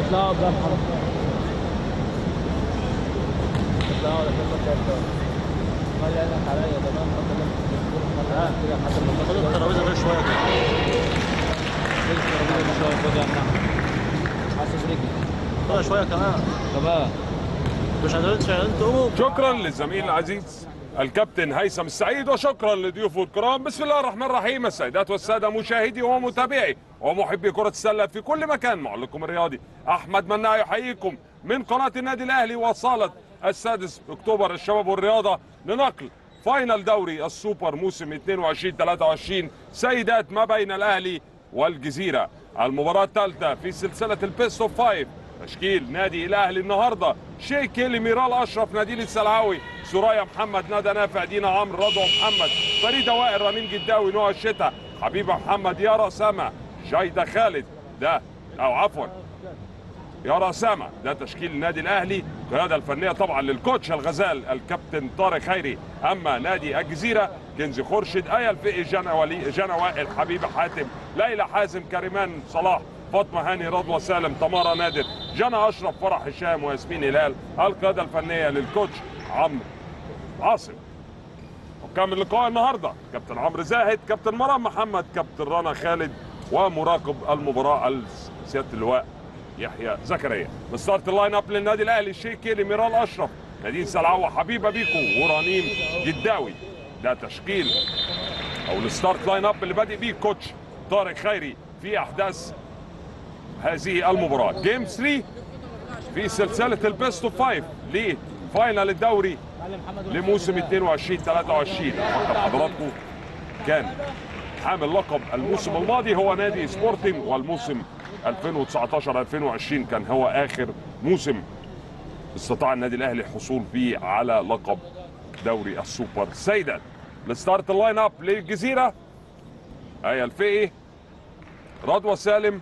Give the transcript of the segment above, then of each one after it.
اطلعوا بقى محمد اطلعوا ده كده كده ما لا لا عليا تمام ها كده حتى لما خد الترابيزه ده شويه كده حاسس رجلي خدها شويه كمان كمان مش قادرين شغالين تقوموا شكرا للزميل العزيز الكابتن هيثم السعيد وشكرا لضيوفه الكرام بسم الله الرحمن الرحيم السيدات والساده مشاهدي ومتابعي ومحبي كره السله في كل مكان معلقكم الرياضي احمد مناع يحييكم من قناه النادي الاهلي وصاله السادس اكتوبر الشباب والرياضه لنقل فاينل دوري السوبر موسم 22 23 سيدات ما بين الاهلي والجزيره المباراه الثالثه في سلسله البيست اوف فايف تشكيل نادي الاهلي النهارده شيء كيلي ميرال اشرف نادين السلعاوي سرايا محمد ندى نافع دينا عمرو رضوى محمد فريده وائل رنين جداوي نوع الشتا حبيبه محمد يارا سما جايده خالد ده او عفوا يارا سما ده تشكيل النادي الاهلي القياده الفنيه طبعا للكوتش الغزال الكابتن طارق خيري اما نادي الجزيره كنزي خورشيد ايا الفقي جنى ولي جنى وائل حبيبه حاتم ليلى حازم كريمان صلاح فاطمه هاني رضوى سالم تمارا نادر جنى اشرف فرح هشام وياسمين هلال القياده الفنيه للكوتش عمرو عاصم حكام اللقاء النهارده كابتن عمرو زاهد كابتن مرام محمد كابتن رنا خالد ومراقب المباراه سياده اللواء يحيى زكريا بستارت اللاين اب للنادي الاهلي الشيخ كيلي ميرال اشرف نادين سلعوه حبيبه بيكو ورنيم جداوي ده تشكيل او الستارت لاين اب اللي بادئ بيه كوتش طارق خيري في احداث هذه المباراه جيم 3 في سلسله البيست اوف 5 لفاينل الدوري لموسم 22 23 فقط حضراتكم كان حامل لقب الموسم الماضي هو نادي سبورتنج والموسم 2019 2020 كان هو اخر موسم استطاع النادي الاهلي الحصول فيه على لقب دوري السوبر سيدات الستارت اللاين اب للجزيره ايه الفقي رضوى سالم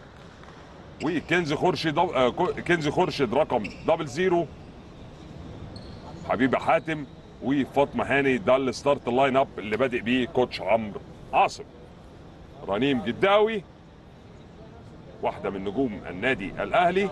وكنزي خورشيد آه، كنزي خورشيد رقم دبل زيرو حبيبه حاتم وفاطمه هاني ده الستارت اللاين اب اللي بادئ بيه كوتش عمرو عاصم رنيم جداوي واحده من نجوم النادي الاهلي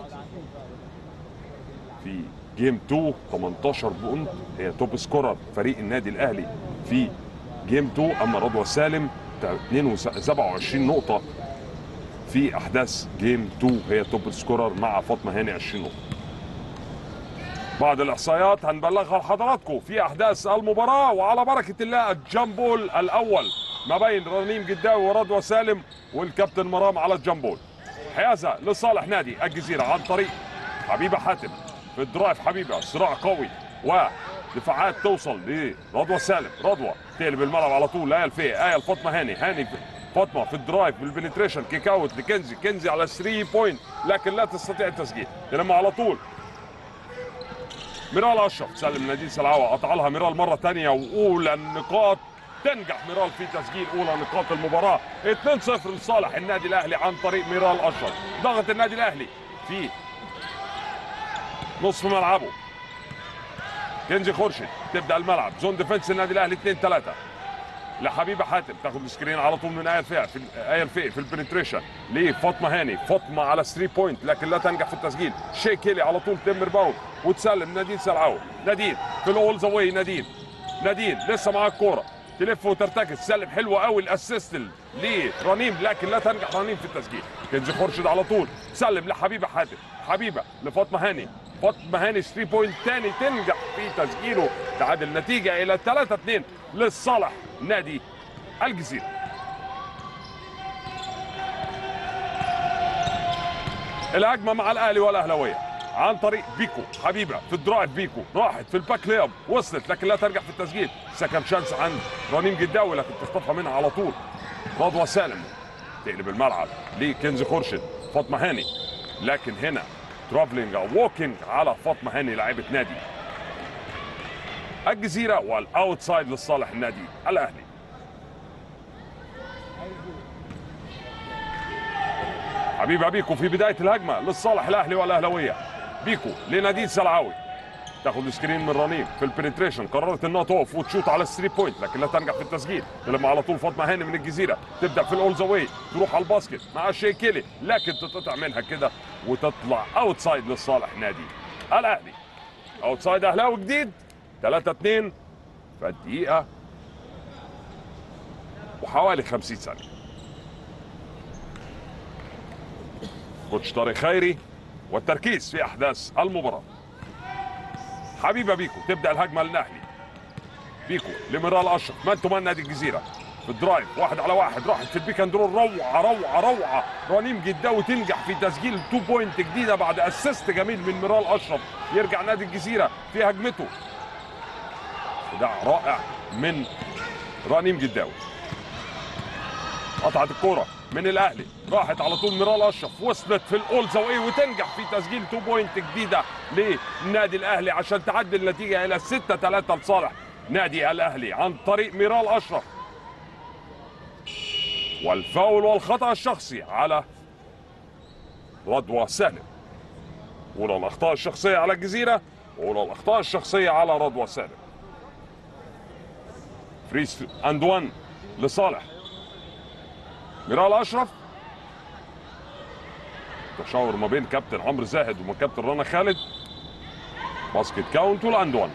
في جيم 2 18 بونت هي توب سكورر فريق النادي الاهلي في جيم 2 اما رضوى سالم 27 نقطه في احداث جيم 2 هي توب سكورر مع فاطمه هاني 20 نقطه بعض الاحصائيات هنبلغها لحضراتكم في احداث المباراه وعلى بركه الله الجامبول الاول ما بين رنيم جداوي ورضوى سالم والكابتن مرام على الجامبول حيازه لصالح نادي الجزيره عن طريق حبيبه حاتم في الدرايف حبيبه صراع قوي ودفاعات توصل لرضوى سالم رضوى تقلب الملعب على طول لا الفي ايه لفاطمه هاني هاني فاطمه في الدرايف بالبنتريشن كيك اوت لكنزي كنزي على 3 بوينت لكن لا تستطيع التسجيل لما على طول ميرال اشرف سلم نادين سلعوه قطع لها ميرال مره ثانيه واولى النقاط تنجح ميرال في تسجيل اولى نقاط المباراه 2-0 لصالح النادي الاهلي عن طريق ميرال اشرف ضغط النادي الاهلي في نصف ملعبه كنزي خورشيد تبدا الملعب زون ديفنس النادي الاهلي 2 3 لحبيبه حاتم تاخد السكرين على طول من ايه الفئه في ايه الفئه في البنتريشن لفاطمه هاني فاطمه على 3 بوينت لكن لا تنجح في التسجيل شي كيلي على طول تمر باول وتسلم نادين سلعاوي نادين في الاول ذا واي نادين نادين لسه معاه الكوره تلف وترتكز سلم حلوه قوي الاسيست لرنيم لكن لا تنجح رنيم في التسجيل كنزي خورشيد على طول سلم لحبيبه حاتم حبيبه لفاطمه هاني فاطمه هاني 3 بوينت تاني تنجح في تسجيله تعادل النتيجه الى 3 2 لصالح نادي الجزيره الهجمه مع الاهلي والاهلاويه عن طريق بيكو حبيبه في الدرايف بيكو راحت في الباك لياب وصلت لكن لا ترجع في التسجيل سكند شانس عند رنيم جداوي لكن تخطفها منها على طول رضوى سالم تقلب الملعب لكنزي خورشيد فاطمه هاني لكن هنا ترافلينج او ووكينج على فاطمه هاني لاعبه نادي الجزيره والاوتسايد لصالح النادي الاهلي حبيبه بيكو في بدايه الهجمه لصالح الاهلي والاهلاويه بيكو لنادين سلعاوي تاخد سكرين من رنيم في البنتريشن قررت انها تقف وتشوط على الثري بوينت لكن لا تنجح في التسجيل لما على طول فاطمه هاني من الجزيره تبدا في الاول ذا واي تروح على الباسكت مع شي كيلي لكن تتقطع منها كده وتطلع اوتسايد لصالح نادي الاهلي اوتسايد اهلاوي جديد 3 2 فالدقيقه وحوالي 50 ثانيه كوتش طارق خيري والتركيز في احداث المباراه حبيبه بيكو تبدا الهجمه للاهلي بيكو لميرال اشرف مان تو مان نادي الجزيره في الدرايف واحد على واحد راحت في البيك اند رول روعه روعه روعه رنيم جداوي تنجح في تسجيل 2 بوينت جديده بعد اسيست جميل من ميرال اشرف يرجع نادي الجزيره في هجمته خداع رائع من رنيم جداوي قطعت الكرة من الاهلي راحت على طول ميرال اشرف وصلت في الاول زاوية وتنجح في تسجيل 2 بوينت جديده للنادي الاهلي عشان تعدي النتيجه الى 6 3 لصالح نادي الاهلي عن طريق ميرال اشرف والفاول والخطا الشخصي على رضوى سالم اولى الاخطاء الشخصيه على الجزيره واولى الاخطاء الشخصيه على رضوى سالم فريز اند وان لصالح ميرال اشرف تشاور ما بين كابتن عمرو زاهد وما كابتن رنا خالد باسكت كاونت والاند وان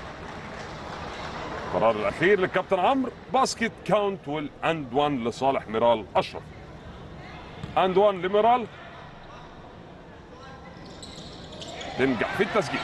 القرار الاخير للكابتن عمرو باسكت كاونت والاند وان لصالح ميرال اشرف اند وان لميرال تنجح في التسجيل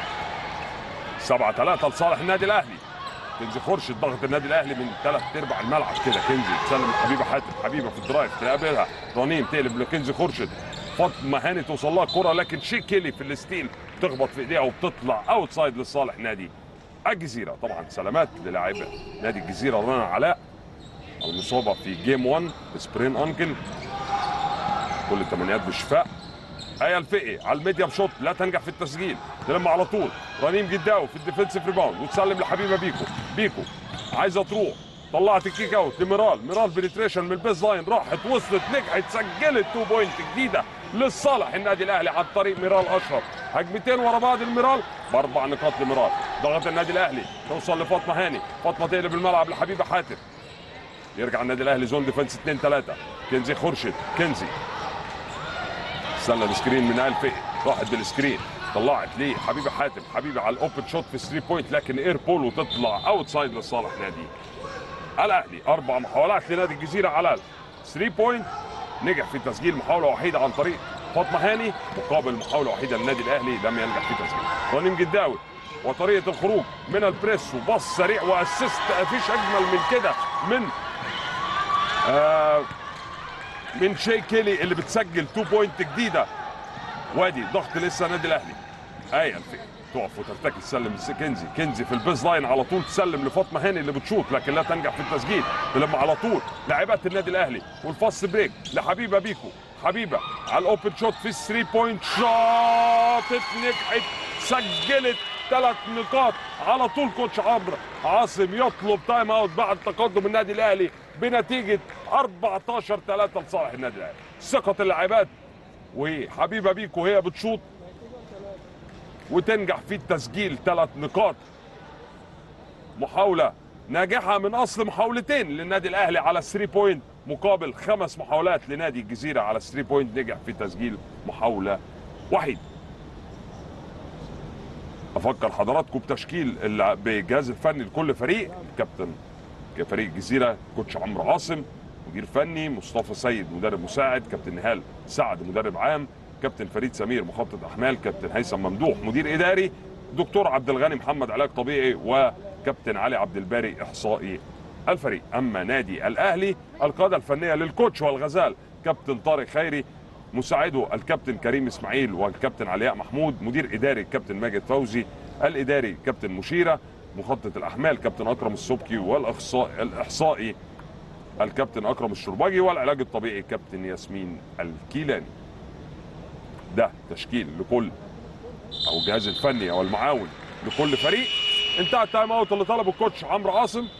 7 3 لصالح النادي الاهلي كنزي خورشيد ضغط النادي الاهلي من ثلاث ارباع الملعب كده كنزي تسلم لحبيبه حاتم حبيبه في الدرايف تقابلها رنيم تقلب لكنزي خورشيد فاطمه هاني توصل لها الكره لكن شي كيلي في الستيل تخبط في ايديها وبتطلع اوت سايد لصالح نادي الجزيره طبعا سلامات للاعيبه نادي الجزيره رنا علاء المصابه في جيم 1 سبرين انكل كل التمنيات بالشفاء ايه الفقي على الميديا شوت لا تنجح في التسجيل تلم على طول رنيم جداوي في الديفنسيف ريباوند وتسلم لحبيبه بيكو بيكو عايزه تروح طلعت الكيك اوت لميرال ميرال بنتريشن من البيز لاين راحت وصلت نجحت سجلت 2 بوينت جديده لصالح النادي الاهلي عن طريق ميرال اشرف هجمتين ورا بعض الميرال باربع نقاط لميرال ضغط النادي الاهلي توصل لفاطمه هاني فاطمه تقلب الملعب لحبيبه حاتم يرجع النادي الاهلي زون ديفنس 2 3 كنزي خورشيد كنزي استنى السكرين من آل فقي راحت بالسكرين طلعت ليه حبيبي حاتم حبيبي على الاوبن شوت في 3 بوينت لكن اير بول وتطلع اوت سايد لصالح نادي الاهلي اربع محاولات لنادي الجزيره على 3 بوينت نجح في تسجيل محاوله وحيده عن طريق فاطمه هاني مقابل محاوله وحيده للنادي الاهلي لم ينجح في تسجيل رنيم جداوي وطريقه الخروج من البريس وباص سريع واسيست مفيش اجمل من كده من آه من شي كيلي اللي بتسجل 2 بوينت جديده وادي ضغط لسه النادي الاهلي ايه الفكره تقف وترتكز تسلم كنزي كنزي في البيز لاين على طول تسلم لفاطمه هاني اللي بتشوط لكن لا تنجح في التسجيل تلم على طول لاعبات النادي الاهلي والفاست بريك لحبيبه بيكو حبيبه على الاوبن شوت في 3 بوينت شاطت نجحت سجلت ثلاث نقاط على طول كوتش عمرو عاصم يطلب تايم اوت بعد تقدم النادي الاهلي بنتيجه 14 3 لصالح النادي الاهلي ثقه اللاعبات وحبيبه بيكو هي بتشوط وتنجح في التسجيل ثلاث نقاط محاوله ناجحه من اصل محاولتين للنادي الاهلي على 3 بوينت مقابل خمس محاولات لنادي الجزيره على 3 بوينت نجح في تسجيل محاوله وحيده افكر حضراتكم بتشكيل ال- بالجهاز الفني لكل فريق كابتن فريق الجزيره كوتش عمرو عاصم مدير فني مصطفى سيد مدرب مساعد كابتن نهال سعد مدرب عام كابتن فريد سمير مخطط احمال كابتن هيثم ممدوح مدير اداري دكتور عبد الغني محمد علاج طبيعي وكابتن علي عبد الباري احصائي الفريق اما نادي الاهلي القاده الفنيه للكوتش والغزال كابتن طارق خيري مساعده الكابتن كريم اسماعيل والكابتن علياء محمود مدير اداري الكابتن ماجد فوزي الاداري كابتن مشيره مخطط الاحمال كابتن اكرم السبكي والاخصائي الاحصائي الكابتن اكرم الشرباجي والعلاج الطبيعي كابتن ياسمين الكيلاني ده تشكيل لكل او الجهاز الفني او المعاون لكل فريق انتهى التايم اوت اللي طلبه الكوتش عمرو عاصم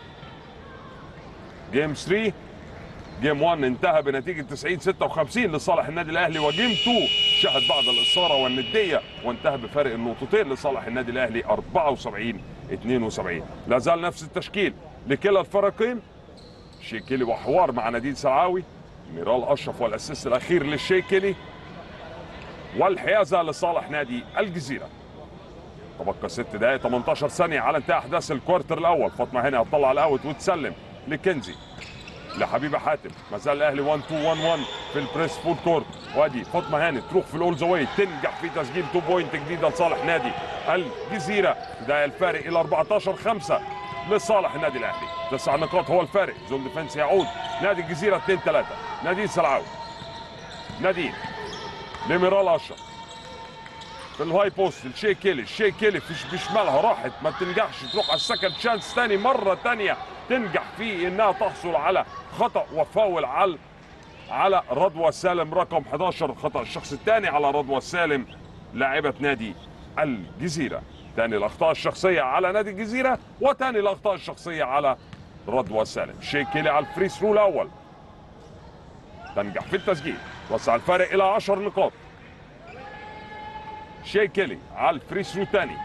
جيم 3 جيم 1 انتهى بنتيجه 90 56 لصالح النادي الاهلي وجيم 2 شهد بعد الاثاره والنديه وانتهى بفارق النقطتين لصالح النادي الاهلي 74 72 لا زال نفس التشكيل لكلا الفريقين شيكيلي وحوار مع نادين سرعاوي ميرال اشرف والاسيست الاخير للشيكيلي والحيازه لصالح نادي الجزيره تبقى ست دقائق 18 ثانيه على انتهاء احداث الكوارتر الاول فاطمه هنا هتطلع الاوت وتسلم لكنزي لحبيبه حاتم ما زال الاهلي 1 2 1 1 في البريس فول كورت وادي فاطمه هاني تروح في الاول زواي تنجح في تسجيل 2 بوينت جديده لصالح نادي الجزيره ده الفارق الى 14 5 لصالح النادي الاهلي تسع نقاط هو الفارق زون ديفنس يعود نادي الجزيره 2 3 نادين سلعاوي نادين لميرال اشرف في الهاي بوست الشي كيلي الشي كيلي في بشمالها راحت ما تنجحش تروح على السكند شانس تاني مره تانيه تنجح في انها تحصل على خطا وفاول على على رضوى سالم رقم 11 خطا الشخص الثاني على رضوى سالم لاعبه نادي الجزيره ثاني الاخطاء الشخصيه على نادي الجزيره وثاني الاخطاء الشخصيه على رضوى سالم شي كيلي على الفري ثرو الاول تنجح في التسجيل وسع الفارق الى 10 نقاط شي كيلي على الفري ثرو الثاني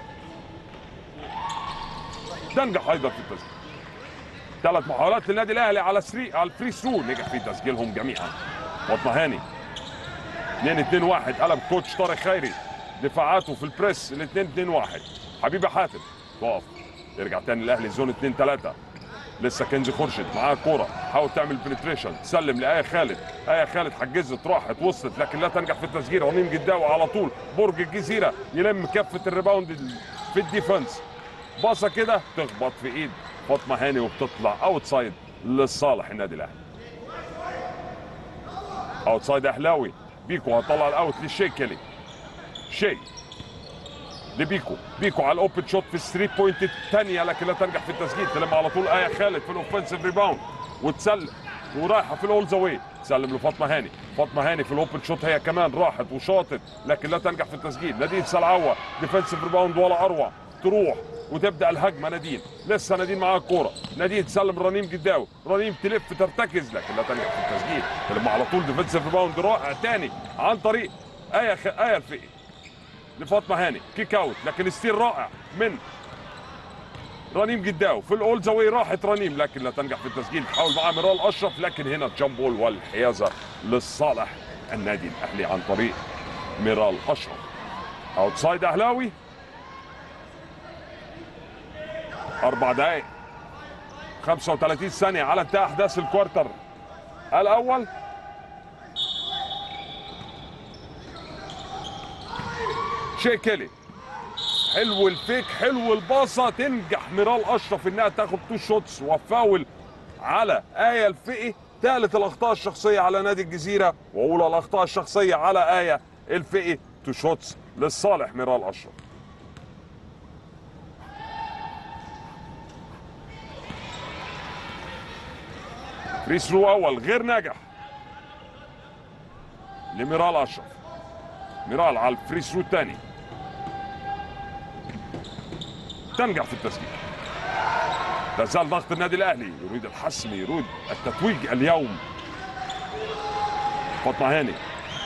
تنجح ايضا في التسجيل ثلاث محاولات للنادي الاهلي على سري على الفري ثرو نجح في تسجيلهم جميعا فاطمه هاني 2 2 1 قلب كوتش طارق خيري دفاعاته في البريس ال 2 2 1 حبيبه حاتم تقف يرجع تاني الاهلي زون 2 3 لسه كنزي خورشيد معاها كوره حاول تعمل بنتريشن تسلم لايه خالد ايه خالد حجزت راحت وصلت لكن لا تنجح في التسجيل رنيم جداوي على طول برج الجزيره يلم كفه الريباوند في الديفنس باصه كده تخبط في ايد فاطمه هاني وبتطلع اوت سايد لصالح النادي الاهلي اوت سايد اهلاوي بيكو هطلع الاوت للشيكلي شي لبيكو بيكو على الاوبن شوت في الثري بوينت الثانيه لكن لا تنجح في التسجيل تلم على طول ايه خالد في الاوفنسيف ريباوند وتسلم ورايحه في الاول زاويه تسلم لفاطمه هاني فاطمه هاني في الاوبن شوت هي كمان راحت وشاطت لكن لا تنجح في التسجيل نادين سلعوه ديفنسيف ريباوند ولا اروع تروح وتبدا الهجمه نادين لسه نادين معاها الكوره نادين تسلم رنيم جداوي رنيم تلف ترتكز لكن لا تنجح في التسجيل تلم على طول ديفنسيف ريباوند رائع تاني عن طريق ايه خ... ايه الفقي لفاطمه هاني كيك اوت لكن ستيل رائع من رنيم جداو في الاول زاوية راحت رنيم لكن لا تنجح في التسجيل تحاول معاه ميرال اشرف لكن هنا الجامب بول والحيازه لصالح النادي الاهلي عن طريق ميرال اشرف اوتسايد اهلاوي اربع دقائق 35 ثانيه على انتهاء احداث الكوارتر الاول شي كيلي حلو الفيك حلو الباصة تنجح ميرال أشرف إنها تاخد تو شوتس وفاول على آية الفقي ثالث الأخطاء الشخصية على نادي الجزيرة وأولى الأخطاء الشخصية على آية الفقي تو شوتس لصالح ميرال أشرف فري ثرو أول غير ناجح لميرال أشرف ميرال على الفري ثرو الثاني تنجح في التسجيل لا زال ضغط النادي الاهلي يريد الحسم يريد التتويج اليوم فاطمه هاني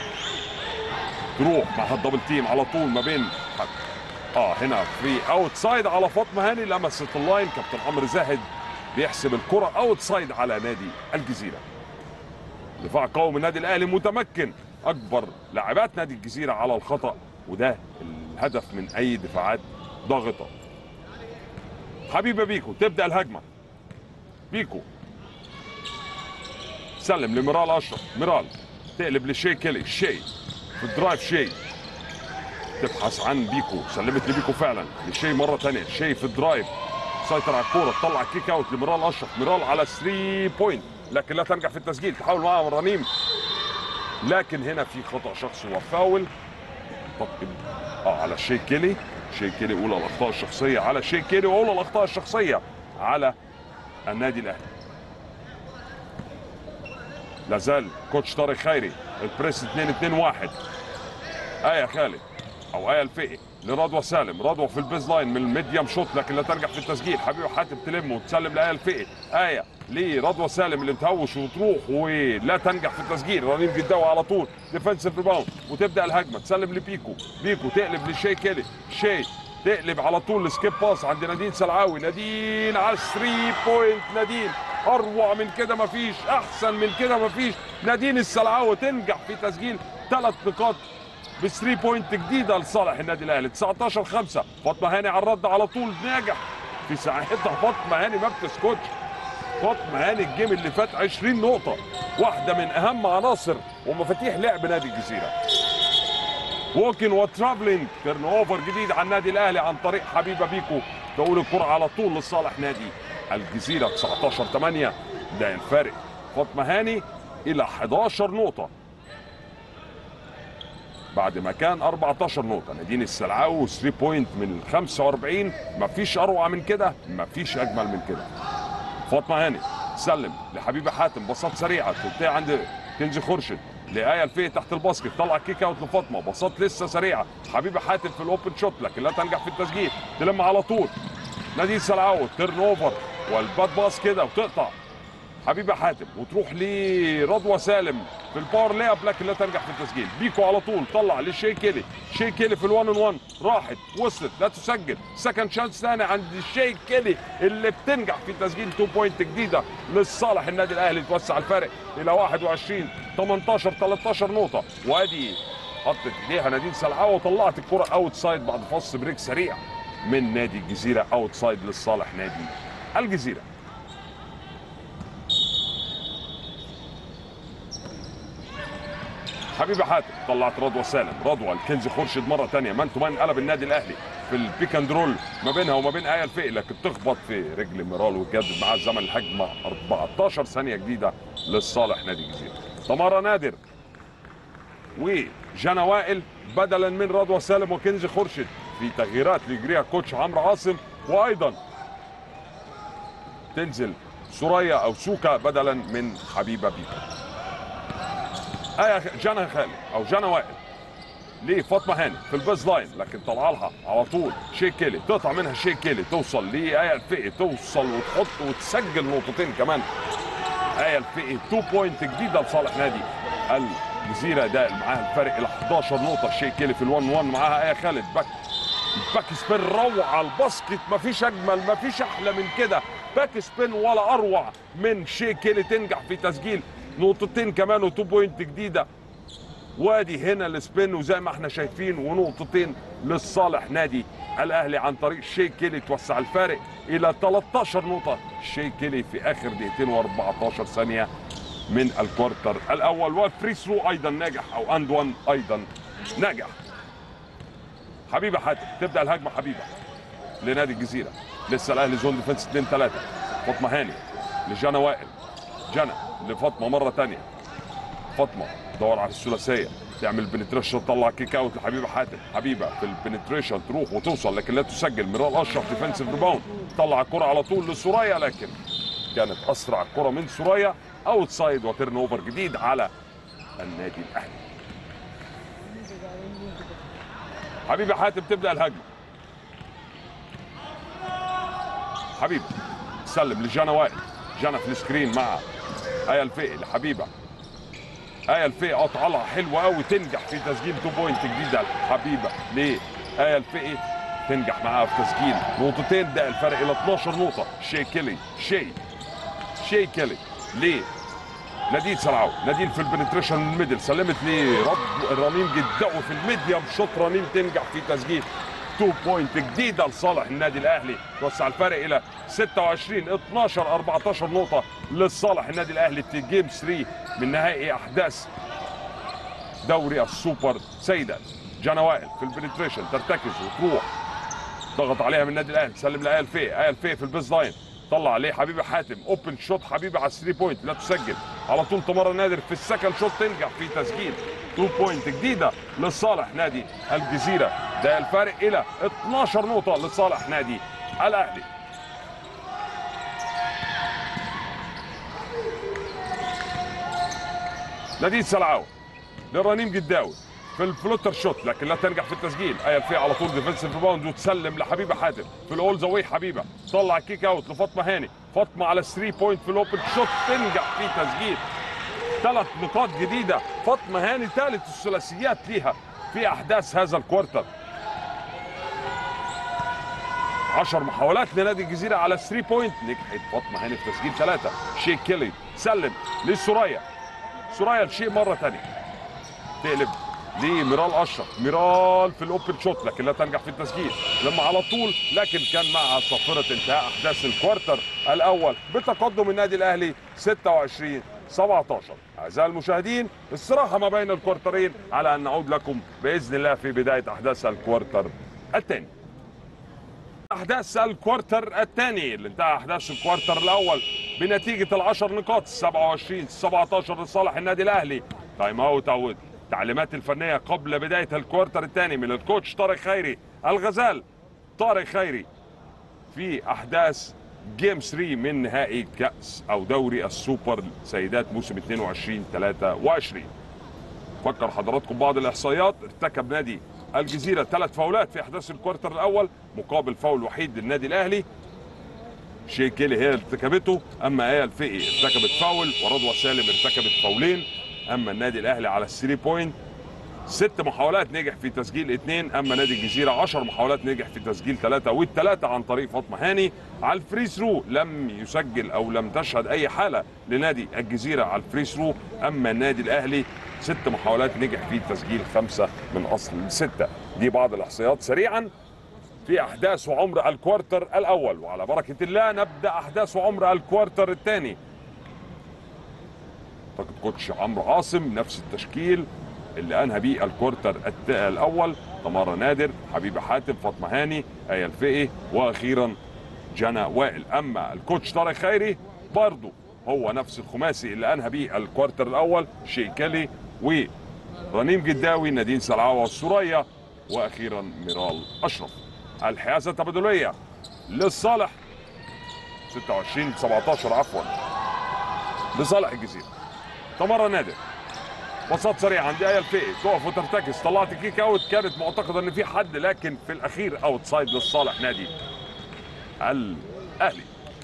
تروح مع الدبل تيم على طول ما بين اه هنا في اوت سايد على فاطمه هاني لمست اللاين كابتن عمرو زاهد بيحسب الكره اوت سايد على نادي الجزيره دفاع قوي من النادي الاهلي متمكن اكبر لاعبات نادي الجزيره على الخطا وده الهدف من اي دفاعات ضاغطه حبيبه بيكو تبدا الهجمه بيكو سلم لميرال اشرف ميرال تقلب لشي كيلي شي في الدرايف شي تبحث عن بيكو سلمت لبيكو فعلا لشي مره ثانيه شي في الدرايف سيطر على الكوره تطلع كيك اوت لميرال اشرف ميرال على 3 بوينت لكن لا تنجح في التسجيل تحاول معها رنيم لكن هنا في خطا شخصي وفاول طب اه على شي كيلي شي كيلي اولى الاخطاء الشخصيه على شي كيلي واولى الاخطاء الشخصيه على النادي الاهلي لازال كوتش طارق خيري البريس 2 2 1 ايه خالد او ايه الفقي لرضوى سالم رضوى في البيز لاين من الميديم شوت لكن لا تنجح في التسجيل حبيبي حاتم تلم وتسلم لايه الفقي ايه لرضوى سالم اللي متهوش وتروح ولا تنجح في التسجيل رنيم جداوي على طول ديفنسيف ريباوند وتبدا الهجمه تسلم لبيكو بيكو تقلب لشي كيلي شي تقلب على طول السكيب باس عند نادين سلعاوي نادين على 3 بوينت نادين اروع من كده مفيش احسن من كده مفيش نادين السلعاوي تنجح في تسجيل ثلاث نقاط ب 3 بوينت جديده لصالح النادي الاهلي 19 5 فاطمه هاني على الرد على طول ناجح في ساعتها فاطمه هاني ما بتسكتش فاطمه هاني الجيم اللي فات 20 نقطه واحده من اهم عناصر ومفاتيح لعب نادي الجزيره ووكن وترافلينج تيرن اوفر جديد على النادي الاهلي عن طريق حبيبه بيكو تقول الكره على طول لصالح نادي الجزيره 19 8 ده الفارق فاطمه هاني الى 11 نقطه بعد ما كان 14 نقطة نادين السلعاوي 3 بوينت من 45 مفيش أروع من كده مفيش أجمل من كده فاطمة هاني سلم لحبيبة حاتم بساط سريعة تنتهي عند كنزي خورشيد لآية الفيه تحت الباسكت طلع كيك اوت لفاطمة بساط لسه سريعة حبيبة حاتم في الأوبن شوت لكن لا تنجح في التسجيل تلم على طول نادين السلعاوي تيرن اوفر والباد باس كده وتقطع حبيبه حاتم وتروح لرضوى سالم في الباور لي اب لكن لا تنجح في التسجيل بيكو على طول طلع لشي كيلي شي كيلي في الوان ان وان راحت وصلت لا تسجل سكند شانس ثاني عند شي كيلي اللي بتنجح في تسجيل 2 بوينت جديده لصالح النادي الاهلي توسع الفارق الى 21 18 13 نقطه وادي حطت ايديها نادين سلعاوه وطلعت الكره اوت سايد بعد فص بريك سريع من نادي الجزيره اوت سايد لصالح نادي الجزيره حبيبي حاتم طلعت رضوى سالم رضوى الكنزي خورشيد مره ثانيه مان تو مان قلب النادي الاهلي في البيك اند رول ما بينها وما بين ايه الفقي لكن تخبط في رجل ميرال وتجدد معاه زمن الهجمه 14 ثانيه جديده لصالح نادي الجزيره تمارا نادر وجانا وائل بدلا من رضوى سالم وكنزي خورشيد في تغييرات ليجريها كوتش عمرو عاصم وايضا تنزل سوريا او سوكا بدلا من حبيبه بيكا ايه جانا خالد او جانا وائل لفاطمه هاني في البيز لاين لكن طلع لها على طول شيك كيلي تقطع منها شيك كيلي توصل لايه الفقي توصل وتحط وتسجل نقطتين كمان ايه الفقي 2 بوينت جديده لصالح نادي الجزيره ده معاها الفرق الى 11 نقطه شيك كيلي في ال1 1 معاها ايه خالد باك باك سبين روعه الباسكت مفيش اجمل مفيش احلى من كده باك سبين ولا اروع من شيك كيلي تنجح في تسجيل نقطتين كمان و2 بوينت جديده وادي هنا السبين وزي ما احنا شايفين ونقطتين للصالح نادي الاهلي عن طريق شي كيلي توسع الفارق الى 13 نقطه شي كيلي في اخر دقيقتين و14 ثانيه من الكوارتر الاول والفري ثرو ايضا ناجح او اند وان ايضا ناجح حبيبه حاتم تبدا الهجمه حبيبه لنادي الجزيره لسه الاهلي زون ديفنس 2 3 فاطمه هاني لجانا وائل جنى لفاطمه مره تانية فاطمه دور على الثلاثيه تعمل بنتريشن تطلع كيك اوت لحبيبه حاتم حبيبه في البنتريشن تروح وتوصل لكن لا تسجل ميرال اشرف ديفensive ريباوند طلع الكره على طول لسوريا لكن كانت اسرع كره من سوريا اوت سايد وتيرن اوفر جديد على النادي الاهلي حبيبه حاتم تبدا الهجمه حبيبه سلم لجانا وائل جانا في السكرين مع ايه الفقي لحبيبه ايه الفقي قطع لها حلوه قوي تنجح في تسجيل 2 بوينت جديده حبيبه ليه ايه الفقي تنجح معاها في تسجيل نقطتين ده الفرق الى 12 نقطه شي كيلي شي شي كيلي ليه نادين سرعو نادين في البنتريشن من الميدل سلمت لرب رنيم جداوي في الميديم شوت رنيم تنجح في تسجيل 2 بوينت جديده لصالح النادي الاهلي توسع الفرق الى 26 12 14 نقطه لصالح النادي الاهلي في جيم 3 من نهائي احداث دوري السوبر سيدات جانا وائل في البنتريشن ترتكز وتروح ضغط عليها من النادي الاهلي تسلم لايه الفي ايه الفي في البيز لاين طلع عليه حبيبي حاتم اوبن شوت حبيبي على 3 بوينت لا تسجل على طول تمر نادر في السكند شوت تنجح في تسجيل 2 بوينت جديده لصالح نادي الجزيره ده الفارق الى 12 نقطه لصالح نادي الاهلي نادين سلعاوي لرنيم جداوي في الفلوتر شوت لكن لا تنجح في التسجيل ايه الفي على طول ديفنسيف ريباوند وتسلم لحبيبه حاتم في الاول زاويه حبيبه طلع كيك اوت لفاطمه هاني فاطمه على 3 بوينت في الاوبن شوت تنجح في تسجيل ثلاث نقاط جديده فاطمه هاني ثالث الثلاثيات ليها في احداث هذا الكوارتر 10 محاولات لنادي الجزيره على 3 بوينت نجحت فاطمه هاني في تسجيل ثلاثه شيك كيلي سلم لسوريا سوريا لشيء مره ثانيه تقلب لميرال اشرف ميرال في الاوبن شوت لكن لا تنجح في التسجيل لما على طول لكن كان معها صافره انتهاء احداث الكوارتر الاول بتقدم النادي الاهلي 26 17 اعزائي المشاهدين الصراحه ما بين الكوارترين على ان نعود لكم باذن الله في بدايه احداث الكوارتر الثاني احداث الكوارتر الثاني اللي انتهى احداث الكوارتر الاول بنتيجه العشر نقاط 27 17 لصالح النادي الاهلي تايم اوت او التعليمات الفنيه قبل بدايه الكوارتر الثاني من الكوتش طارق خيري الغزال طارق خيري في احداث جيم 3 من نهائي كاس او دوري السوبر سيدات موسم 22 23 فكر حضراتكم بعض الاحصائيات ارتكب نادي الجزيره ثلاث فاولات في احداث الكوارتر الاول مقابل فاول وحيد للنادي الاهلي شيء كيلي هي اللي ارتكبته اما ايه الفقي ارتكبت فاول ورضوى سالم ارتكبت فاولين اما النادي الاهلي على الثري بوينت ست محاولات نجح في تسجيل اثنين اما نادي الجزيره 10 محاولات نجح في تسجيل ثلاثه والثلاثه عن طريق فاطمه هاني على الفري ثرو لم يسجل او لم تشهد اي حاله لنادي الجزيره على الفري ثرو اما النادي الاهلي ست محاولات نجح في تسجيل خمسه من اصل سته دي بعض الاحصائيات سريعا في احداث وعمر الكوارتر الاول وعلى بركه الله نبدا احداث وعمر الكوارتر الثاني اعتقد كوتش عمرو عاصم نفس التشكيل اللي انهى بيه الكوارتر الت- الاول تمارا نادر حبيبه حاتم فاطمه هاني ايه الفقي واخيرا جنى وائل اما الكوتش طارق خيري برضه هو نفس الخماسي اللي انهى بيه الكوارتر الاول شيكالي ورنيم جداوي نادين سلعاوه والسوريه واخيرا ميرال اشرف الحيازه التبادليه للصالح 26 17 عفوا لصالح الجزيره تمارا نادر بساط سريع عند ايه الفقي تقف وترتكز طلعت كيك اوت كانت معتقده ان في حد لكن في الاخير اوت سايد لصالح نادي الاهلي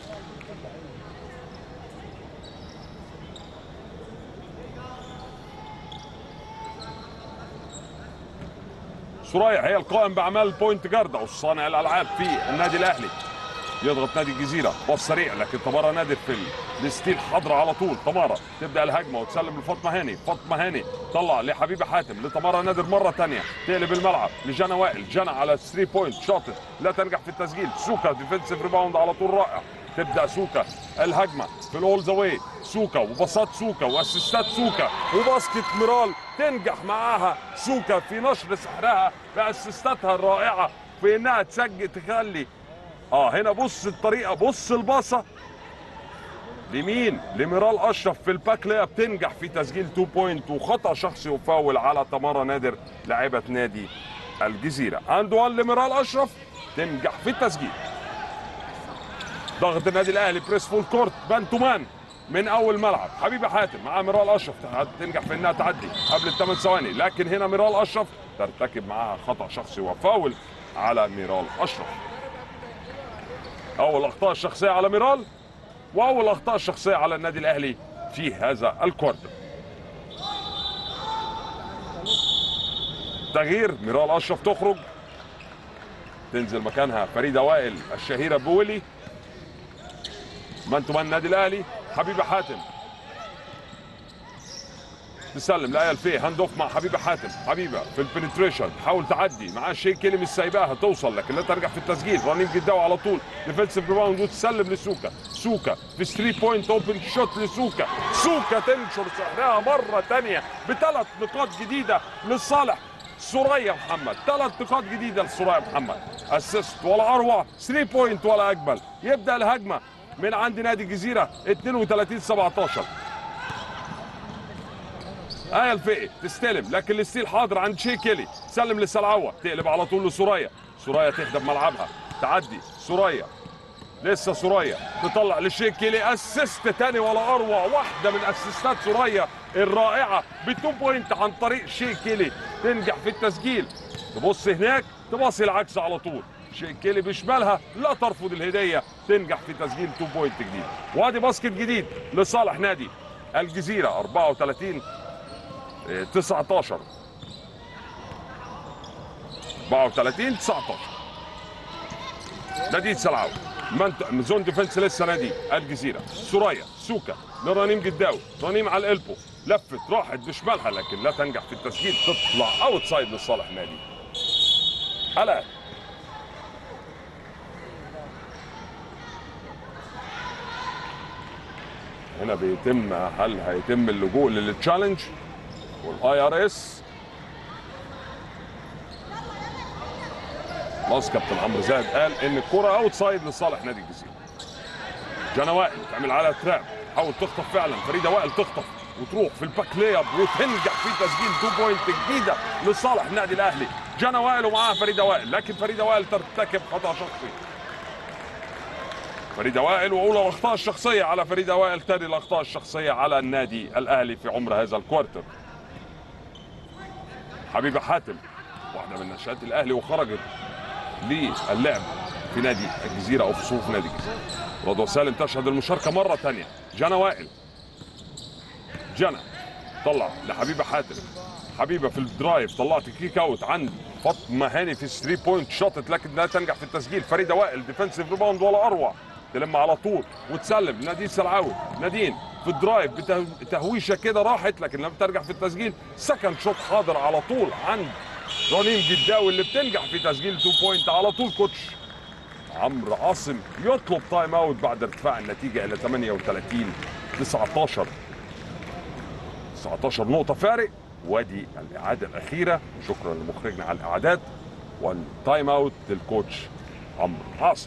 سرايا هي القائم باعمال البوينت جارد او صانع الالعاب في النادي الاهلي يضغط نادي الجزيره باص سريع لكن تمارا نادر في الستيل حاضره على طول تمارا تبدا الهجمه وتسلم لفاطمه هاني فاطمه هاني طلع لحبيبه حاتم لتمارا نادر مره ثانيه تقلب الملعب لجنى وائل جنى على 3 بوينت شاطر لا تنجح في التسجيل سوكا ديفنسيف ريباوند على طول رائع تبدا سوكا الهجمه في الاول ذا واي سوكا وباصات سوكا واسيستات سوكا وباسكت ميرال تنجح معاها سوكا في نشر سحرها باسيستاتها الرائعه في انها تسجل تخلي اه هنا بص الطريقه بص الباصه لمين؟ لميرال اشرف في الباك ليا بتنجح في تسجيل 2 بوينت وخطا شخصي وفاول على تمارا نادر لاعبه نادي الجزيره اند وان لميرال اشرف تنجح في التسجيل ضغط النادي الاهلي بريس فول كورت مان تو مان من اول ملعب حبيبه حاتم مع ميرال اشرف تنجح في انها تعدي قبل الثمان ثواني لكن هنا ميرال اشرف ترتكب معاها خطا شخصي وفاول على ميرال اشرف اول اخطاء الشخصيه على ميرال واول اخطاء الشخصيه على النادي الاهلي في هذا الكوارتر تغيير ميرال اشرف تخرج تنزل مكانها فريده وائل الشهيره بولي مان تو مان النادي الاهلي حبيبه حاتم تسلم لايه الفي هاند اوف مع حبيبه حاتم حبيبه في البنتريشن تحاول تعدي معاه شيء كلمه مش سايباها توصل لكن لا ترجع في التسجيل رنيم جداوي على طول ديفنسيف ريباوند وتسلم لسوكا سوكا في 3 بوينت اوبن شوت لسوكا سوكا تنشر سحرها مره ثانيه بثلاث نقاط جديده لصالح سوريا محمد ثلاث نقاط جديده لسوريا محمد اسيست ولا اروع 3 بوينت ولا اجمل يبدا الهجمه من عند نادي الجزيره 32 17 آية الفقي تستلم لكن الستيل حاضر عند شي كيلي سلم لسلعوة تقلب على طول لسوريا سوريا تهدى بملعبها تعدي سوريا لسه سوريا تطلع لشيك كيلي اسيست تاني ولا اروع واحده من اسيستات سوريا الرائعه بتو بوينت عن طريق شيك كيلي تنجح في التسجيل تبص هناك تبصي العكس على طول شيك كيلي بشمالها لا ترفض الهديه تنجح في تسجيل تو بوينت جديد وادي باسكت جديد لصالح نادي الجزيره 34 إيه، 19 34 19 نادي سلعاوي منطقة زون ديفنس لسه نادي الجزيرة سوريا سوكا لرنيم جداوي رنيم على القلبه لفت راحت بشمالها لكن لا تنجح في التسجيل تطلع اوت سايد لصالح نادي الان هنا بيتم هل هيتم اللجوء للتشالنج والاي ار اس خلاص كابتن عمرو زاهد قال ان الكره اوت سايد لصالح نادي الجزيره جانا وائل تعمل على تراب حاول تخطف فعلا فريده وائل تخطف وتروح في الباك لي اب وتنجح في تسجيل تو بوينت جديده لصالح النادي الاهلي جانا وائل ومعاها فريده وائل لكن فريده وائل ترتكب خطا شخصي فريده وائل واولى الاخطاء الشخصيه على فريده وائل ثاني الاخطاء الشخصيه على النادي الاهلي في عمر هذا الكوارتر حبيبه حاتم واحده من نشات الاهلي وخرجت للعب في نادي الجزيره او في صفوف نادي الجزيره رضوى سالم تشهد المشاركه مره ثانيه جانا وائل جانا طلع لحبيبه حاتم حبيبه في الدرايف طلعت كيك اوت عند فاطمه هاني في الثري بوينت شاطت لكن لا تنجح في التسجيل فريده وائل ديفنسيف ريباوند ولا اروع تلم على طول وتسلم نادين سلعاوي نادين في الدرايف بتهويشه كده راحت لكن لم ترجع في التسجيل سكند شوت حاضر على طول عند رنيم جداوي اللي بتنجح في تسجيل تو بوينت على طول كوتش عمرو عاصم يطلب تايم اوت بعد ارتفاع النتيجه الى 38 19 19 نقطه فارق وادي الاعاده الاخيره شكرا لمخرجنا على الاعداد والتايم اوت للكوتش عمرو عاصم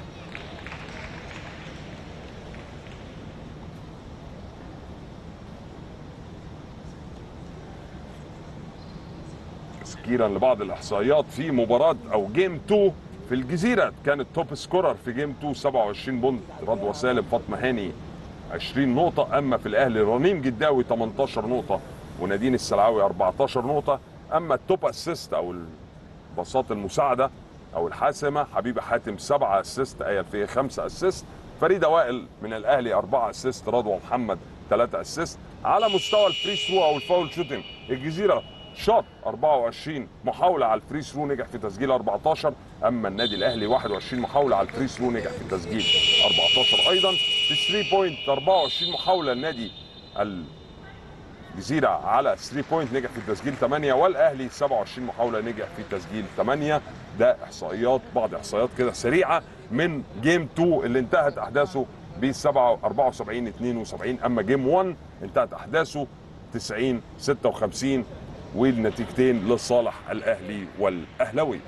تذكيرا لبعض الاحصائيات في مباراه او جيم 2 في الجزيره كان التوب سكورر في جيم 2 27 بونت رضوى سالم فاطمه هاني 20 نقطه اما في الاهلي رنيم جداوي 18 نقطه ونادين السلعاوي 14 نقطه اما التوب اسيست او الباصات المساعده او الحاسمه حبيبه حاتم 7 اسيست ايه الفيه 5 اسيست فريده وائل من الاهلي 4 اسيست رضوى محمد 3 اسيست على مستوى الفري ثرو او الفاول شوتنج الجزيره شاط 24 محاولة على الفري ثرو نجح في تسجيل 14 أما النادي الأهلي 21 محاولة على الفري ثرو نجح في تسجيل 14 أيضا في 3 بوينت 24 محاولة النادي الجزيرة على 3 بوينت نجح في تسجيل 8 والأهلي 27 محاولة نجح في تسجيل 8 ده إحصائيات بعض إحصائيات كده سريعة من جيم 2 اللي انتهت أحداثه ب 74 72 أما جيم 1 انتهت أحداثه 90 56 والنتيجتين لصالح الاهلي والاهلاوي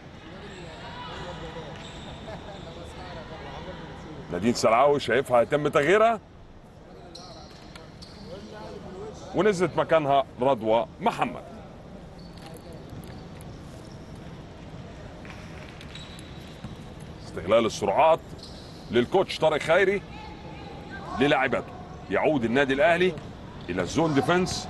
نادين سلعاوي شايفها هيتم تغييرها ونزلت مكانها رضوى محمد استغلال السرعات للكوتش طارق خيري للاعباته يعود النادي الاهلي الى الزون ديفنس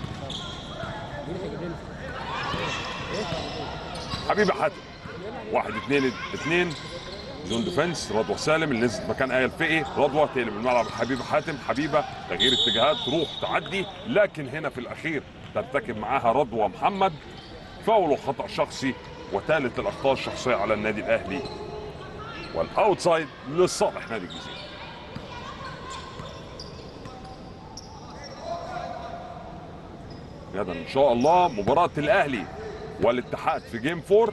حبيبي حاتم واحد اثنين اثنين زون ديفنس رضوى سالم اللي نزلت مكان ايه الفقي رضوى تقلب الملعب حبيبه حاتم حبيبه تغيير اتجاهات تروح تعدي لكن هنا في الاخير ترتكب معاها رضوى محمد فاول وخطا شخصي وثالث الاخطاء الشخصيه على النادي الاهلي والاوتسايد لصالح نادي الجزيره غدا ان شاء الله مباراه الاهلي والاتحاد في جيم 4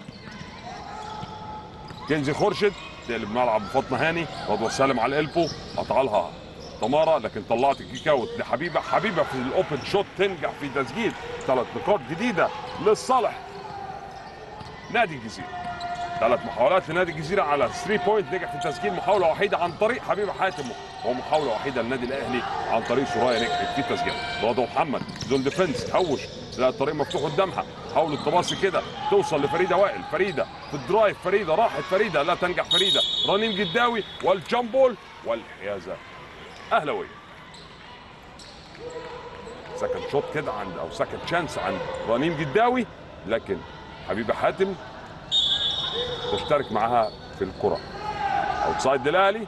كنزي خورشيد تقلب ملعب فاطمه هاني رضوى سالم على القلبه قطع لها تمارا لكن طلعت كيك اوت لحبيبه حبيبه في الاوبن شوت تنجح في تسجيل ثلاث نقاط جديده للصالح نادي الجزيره ثلاث محاولات لنادي الجزيره على 3 بوينت نجح في تسجيل محاوله وحيده عن طريق حبيب حاتم ومحاوله وحيده للنادي الاهلي عن طريق سرايا نجحت في تسجيل رضا محمد زون ديفنس هوش لا الطريق مفتوح قدامها حاولت تباصي كده توصل لفريده وائل فريده في الدرايف فريده راحت فريده لا تنجح فريده رنيم جداوي والجامبول والحيازه اهلاويه سكند شوت كده عند او سكند شانس عند رنيم جداوي لكن حبيبه حاتم تشترك معها في الكره اوتسايد للاهلي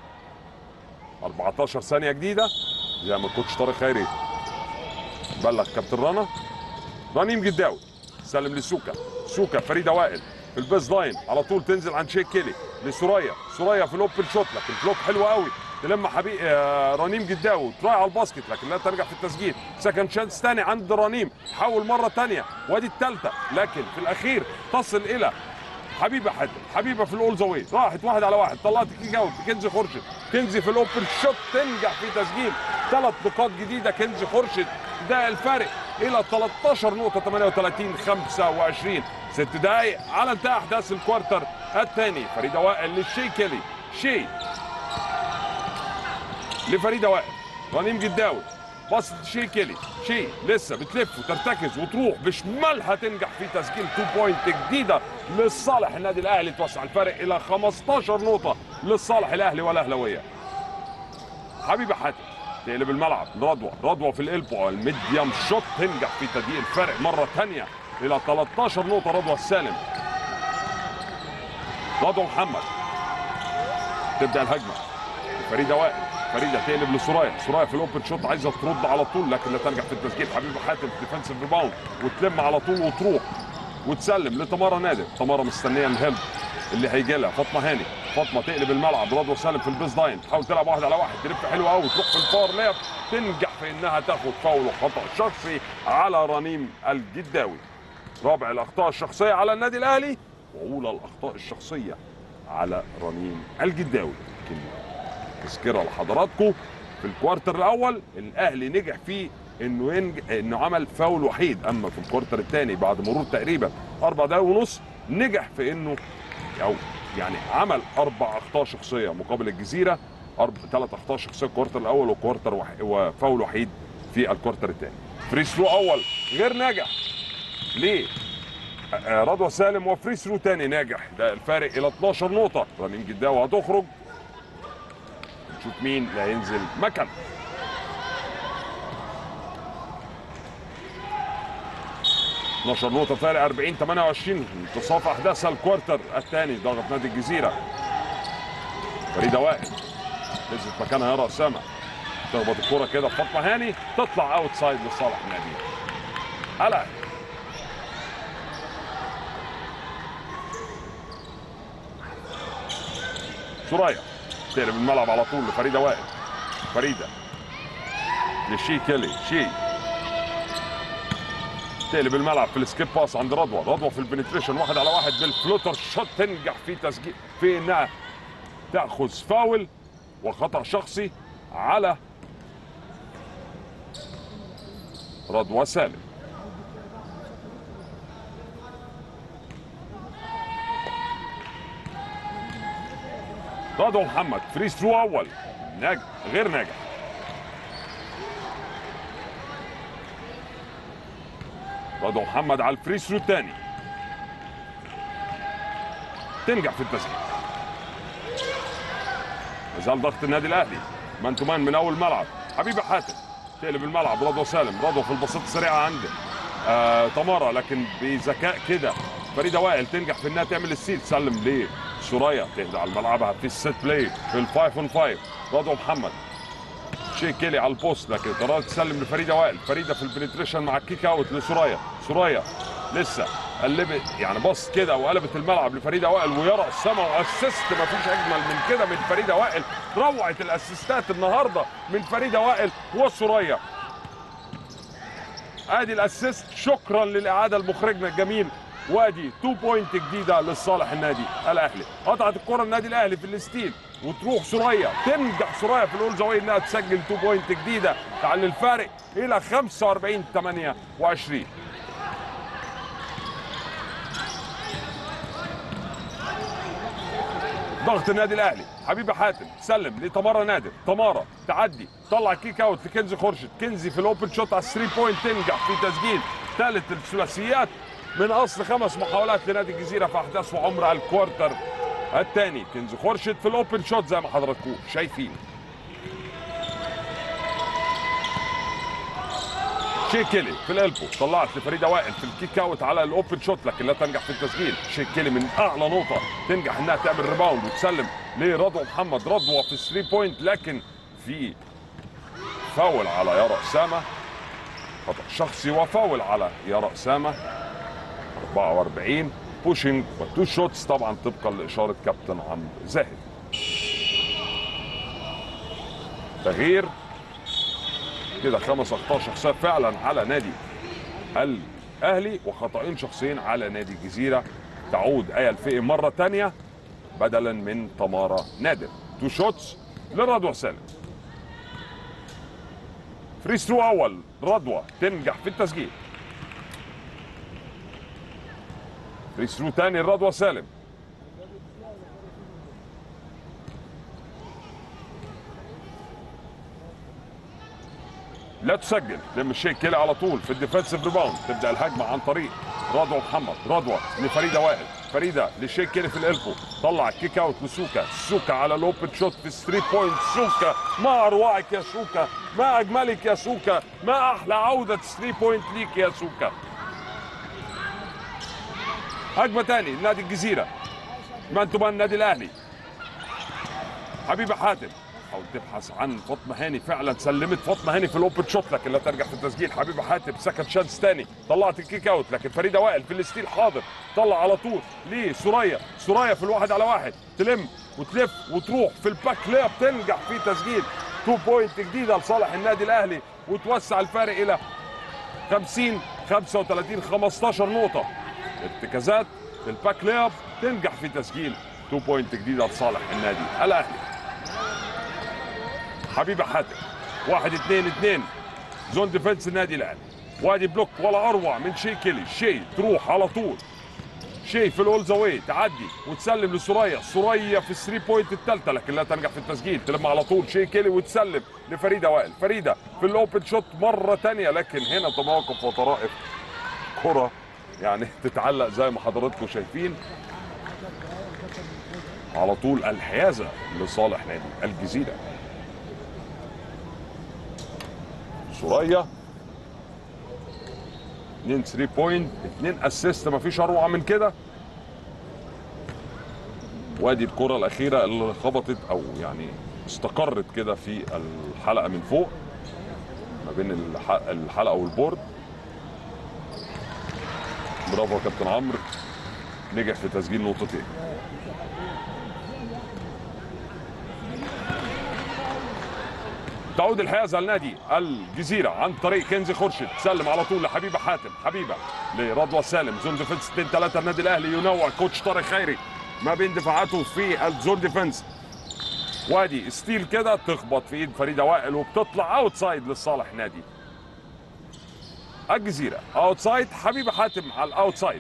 14 ثانيه جديده زي ما الكوتش طارق خيري بلغ كابتن رنا رنيم جداوي سلم لسوكا سوكا فريده وائل في البيز لاين على طول تنزل عن شيك كيلي لسوريا سوريا في الاوبن شوت لكن بلوك حلو قوي تلم حبيب آه رنيم جداوي تراي على الباسكت لكن لا ترجع في التسجيل سكند شانس ثاني عند رنيم حاول مره ثانيه وادي الثالثه لكن في الاخير تصل الى حبيبه حاتم حبيبه في الاول زاوي راحت واحد على واحد طلعت كيك اوت كنزي خورشيد كنزي في الاوبن شوت تنجح في تسجيل ثلاث نقاط جديده كنزي خورشيد ده الفارق الى 13 نقطه 38 25 ست دقائق على انتهاء احداث الكوارتر الثاني فريده وائل للشي كيلي شي لفريده وائل رنيم جداوي باص شي كيلي شي لسه بتلف وترتكز وتروح بشمالها تنجح في تسجيل 2 بوينت جديده لصالح النادي الاهلي توسع الفارق الى 15 نقطه لصالح الاهلي والاهلاويه حبيبه حاتم تقلب الملعب رضوى رضوى في الالبو الميديم شوت تنجح في تضييق الفارق مره ثانيه الى 13 نقطه رضوى السالم رضوى محمد تبدا الهجمه فريده وائل فريده تقلب لسرايا سرايا في الاوبن شوت عايزه ترد على طول لكن لا تنجح في التسجيل حبيبه حاتم ديفensive ريباوند وتلم على طول وتروح وتسلم لتمارا نادر تمارا مستنيه الهيلب اللي هيجي لها فاطمه هاني فاطمه تقلب الملعب رضوى سالم في البيز لاين تحاول تلعب واحد على واحد تلف حلو قوي تروح في الباور لاب تنجح في انها تاخد فاول وخطا شخصي على رنيم الجداوي رابع الاخطاء الشخصيه على النادي الاهلي واولى الاخطاء الشخصيه على رنيم الجداوي لكن تذكره لحضراتكم في الكوارتر الاول الاهلي نجح فيه انه ينج... انه عمل فاول وحيد اما في الكوارتر الثاني بعد مرور تقريبا اربع دقايق ونص نجح في انه او يعني عمل اربع اخطاء شخصيه مقابل الجزيره أربع ثلاث اخطاء شخصيه الكوارتر الاول وكوارتر وح... وفاول وحيد في الكوارتر الثاني فري ثرو اول غير ناجح ليه؟ آه، رضوى سالم وفري ثرو تاني ناجح ده الفارق الى 12 نقطه رنيم جداوي هتخرج نشوف مين اللي هينزل مكان نقطة فارق 40 28 انتصاف احداث الكوارتر الثاني ضغط نادي الجزيرة فريدة وائل نزلت مكانها يارا اسامة تخبط الكرة كده في فاطمة هاني تطلع اوت سايد لصالح النادي هلا سوريا تقلب الملعب على طول لفريدة وائل فريدة لشي كيلي شي تقلب الملعب في السكيب باس عند رضوى رضوى في البنتريشن واحد على واحد بالفلوتر شوت تنجح في تسجيل في انها تاخذ فاول وخطا شخصي على رضوى سالم رضوى محمد فري ثرو اول ناجح غير ناجح رضوى محمد على الفري ثرو الثاني تنجح في التسجيل مازال ضغط النادي الاهلي مان تو مان من اول ملعب حبيبي حاتم تقلب الملعب رضوى سالم رضوى في البساط السريعه عنده آه تمارا لكن بذكاء كده فريده وائل تنجح في انها تعمل السيل تسلم ليه سوريا تهدى على ملعبها في الست بلاي في الفايف اون فايف رضوى محمد شيء كيلي على البوست لكن قررت تسلم لفريده وائل فريده في البنتريشن مع الكيك اوت لسوريا سوريا لسه قلبت يعني بص كده وقلبت الملعب لفريده وائل ويرى السما واسيست ما فيش اجمل من كده من فريده وائل روعه الاسيستات النهارده من فريده وائل وسوريا ادي الاسيست شكرا للاعاده لمخرجنا الجميل وادي 2 بوينت جديده لصالح النادي الاهلي قطعت الكره النادي الاهلي في الستيل وتروح سوريا تنجح سوريا في الاول زاويه انها تسجل 2 بوينت جديده تعلي الفارق الى 45 28 ضغط النادي الاهلي حبيبي حاتم سلم لتمارا نادر تمارا تعدي طلع كيك اوت لكنزي خورشيد كنزي في الاوبن شوت على 3 بوينت تنجح في تسجيل ثالث الثلاثيات من اصل خمس محاولات لنادي الجزيره في احداث وعمر الكوارتر الثاني كنزي خورشيد في الاوبن شوت زي ما حضراتكم شايفين شي كيلي في الالبو طلعت لفريده وائل في الكيك اوت على الاوبن شوت لكن لا تنجح في التسجيل شي كيلي من اعلى نقطه تنجح انها تعمل ريباوند وتسلم لرضوى محمد رضوى في 3 بوينت لكن في فاول على يارا اسامه خطا شخصي وفاول على يارا اسامه 44 بوشنج وتو شوتس طبعا طبقا لاشاره كابتن عمرو زاهد تغيير كده خمس اخطاء شخصيه فعلا على نادي الاهلي وخطأين شخصيين على نادي الجزيره تعود ايه الفقي مره ثانيه بدلا من تمارا نادر تو شوتس لرضوى سالم فري ثرو اول رضوى تنجح في التسجيل فري ثرو ثاني رضوى سالم لا تسجل لم الشيء كيلي على طول في الديفensive ريباوند تبدا الهجمه عن طريق رضوى محمد رضوى لفريده وائل فريده لشيء كيلي في الالفو طلع كيك اوت لسوكا سوكا على الاوبن شوت في 3 بوينت سوكا ما اروعك يا سوكا ما اجملك يا سوكا ما احلى عوده 3 بوينت ليك يا سوكا هجمه تاني نادي الجزيره مان تو مان النادي الاهلي حبيبي حاتم حاول تبحث عن فاطمه هاني فعلا سلمت فاطمه هاني في الاوبن شوت لكن لا تنجح في التسجيل حبيبي حاتم سكند شانس تاني طلعت الكيك اوت لكن فريده وائل في الستيل حاضر طلع على طول لسوريا سوريا في الواحد على واحد تلم وتلف وتروح في الباك لياب تنجح في تسجيل 2 بوينت جديده لصالح النادي الاهلي وتوسع الفارق الى 50 35 15 نقطه ارتكازات في الباك لياب تنجح في تسجيل 2 بوينت جديده لصالح النادي الاهلي حبيبي حاتم واحد اثنين اثنين زون ديفنس النادي الاهلي وادي بلوك ولا اروع من شي كيلي شي تروح على طول شي في الاول زاوي تعدي وتسلم لسوريا سوريا في الثري بوينت الثالثه لكن لا تنجح في التسجيل تلم على طول شي كيلي وتسلم لفريده وائل فريده في الاوبن شوت مره ثانيه لكن هنا تموقف وطرائف كره يعني تتعلق زي ما حضراتكم شايفين على طول الحيازه لصالح نادي الجزيره سوريا 2 3 بوينت 2 اسيست مفيش اروع من كده وادي الكرة الأخيرة اللي خبطت أو يعني استقرت كده في الحلقة من فوق ما بين الح- الحلقة والبورد برافو يا كابتن عمرو نجح في تسجيل نقطتين تعود الحيازة لنادي الجزيرة عن طريق كنزي خورشيد سلم على طول لحبيبة حاتم حبيبة لرضوى سالم زون ديفنس 2 3 النادي الأهلي ينوع كوتش طارق خيري ما بين دفاعاته في الزون ديفنس وادي ستيل كده تخبط في ايد فريده وائل وبتطلع اوت سايد لصالح نادي الجزيره اوت سايد حبيبه حاتم على الاوت سايد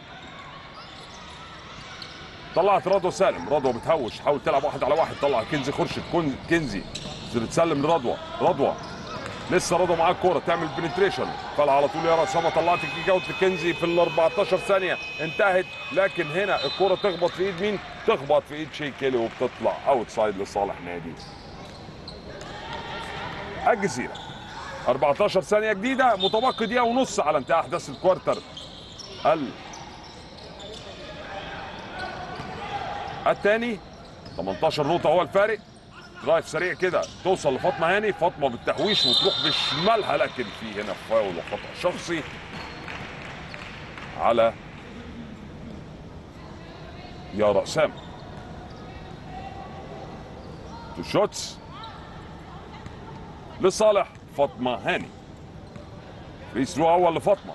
طلعت رضوى سالم رضوى بتهوش حاول تلعب واحد على واحد طلع كنزي خورشيد كن- كنزي بتسلم لرضوى رضوى لسه رضوى معاه الكوره تعمل بنتريشن فعل على طول يا اسامه طلعت الكيك اوت لكنزي في ال 14 ثانيه انتهت لكن هنا الكوره تخبط في ايد مين؟ تخبط في ايد شي كيلي وبتطلع اوت سايد لصالح نادي الجزيره 14 ثانيه جديده متبقي دقيقه ونص على انتهاء احداث الكوارتر ال الثاني 18 نقطه هو الفارق درايف سريع كده توصل لفاطمه هاني فاطمه بالتهويش وتروح بشمالها لكن في هنا فاول وخطا شخصي على يارا اسامه تو شوتس لصالح فاطمه هاني فري ثرو اول لفاطمه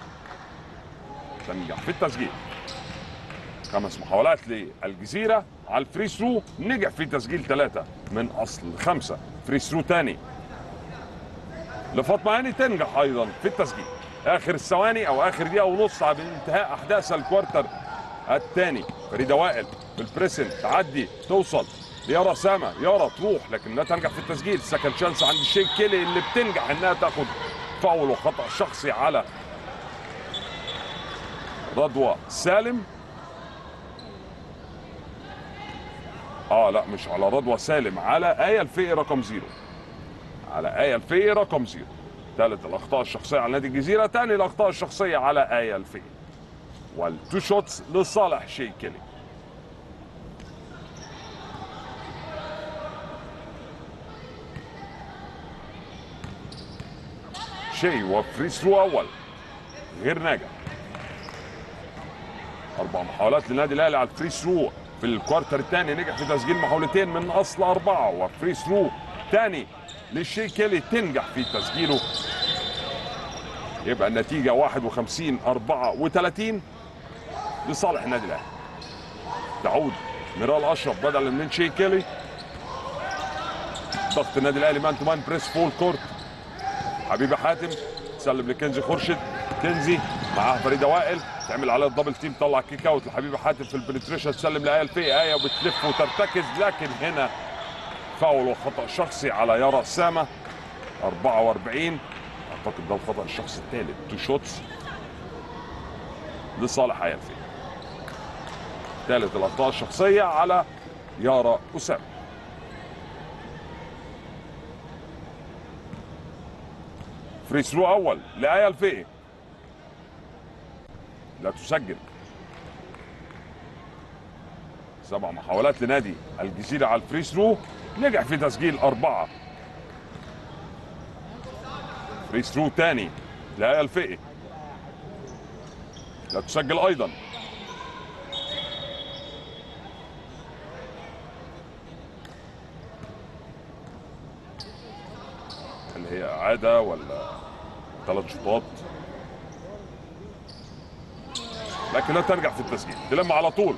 تنجح في التسجيل خمس محاولات للجزيره على الفري ثرو نجح في تسجيل ثلاثه من اصل خمسه فري ثرو ثاني لفاطمه هاني تنجح ايضا في التسجيل اخر الثواني او اخر دقيقه ونص على انتهاء احداث الكوارتر الثاني فريده وائل بالبريسن تعدي توصل ليارا سما يارا تروح لكن لا تنجح في التسجيل سكند شانس عند الشيك كيلي اللي بتنجح انها تاخد فاول وخطا شخصي على رضوى سالم اه لا مش على رضوى سالم على آية الفقي رقم زيرو على آية الفقي رقم زيرو ثالث الأخطاء الشخصية على نادي الجزيرة ثاني الأخطاء الشخصية على آية الفقي والتو شوتس لصالح شي كيلي شي وفري ثرو أول غير ناجح أربع محاولات للنادي الأهلي على الفري ثرو في الكوارتر الثاني نجح في تسجيل محاولتين من أصل أربعة وفري ثرو ثاني للشي كيلي تنجح في تسجيله يبقى النتيجة 51 34 لصالح النادي الأهلي تعود ميرال أشرف بدلا من شي كيلي ضغط النادي الأهلي مان تو مان بريس فول كورت حبيبي حاتم تسلم لكنزي خورشيد كنزي معاه فريده وائل تعمل عليها الدبل تيم طلع كيك اوت لحبيبي حاتم في البنتريشن تسلم لايه الفي ايه وبتلف وترتكز لكن هنا فاول وخطا شخصي على يارا اسامه 44 اعتقد ده الخطا الشخصي الثالث تو شوتس لصالح ايه الفي ثالث الاخطاء الشخصيه على يارا اسامه فري ثرو اول لآية الفقي لا تسجل سبع محاولات لنادي الجزيرة على الفري ثرو نجح في تسجيل أربعة فري ثرو تاني لآية الفقي لا تسجل أيضا هل هي إعادة ولا ثلاث شوطات لكن لا ترجع في التسجيل تلم على طول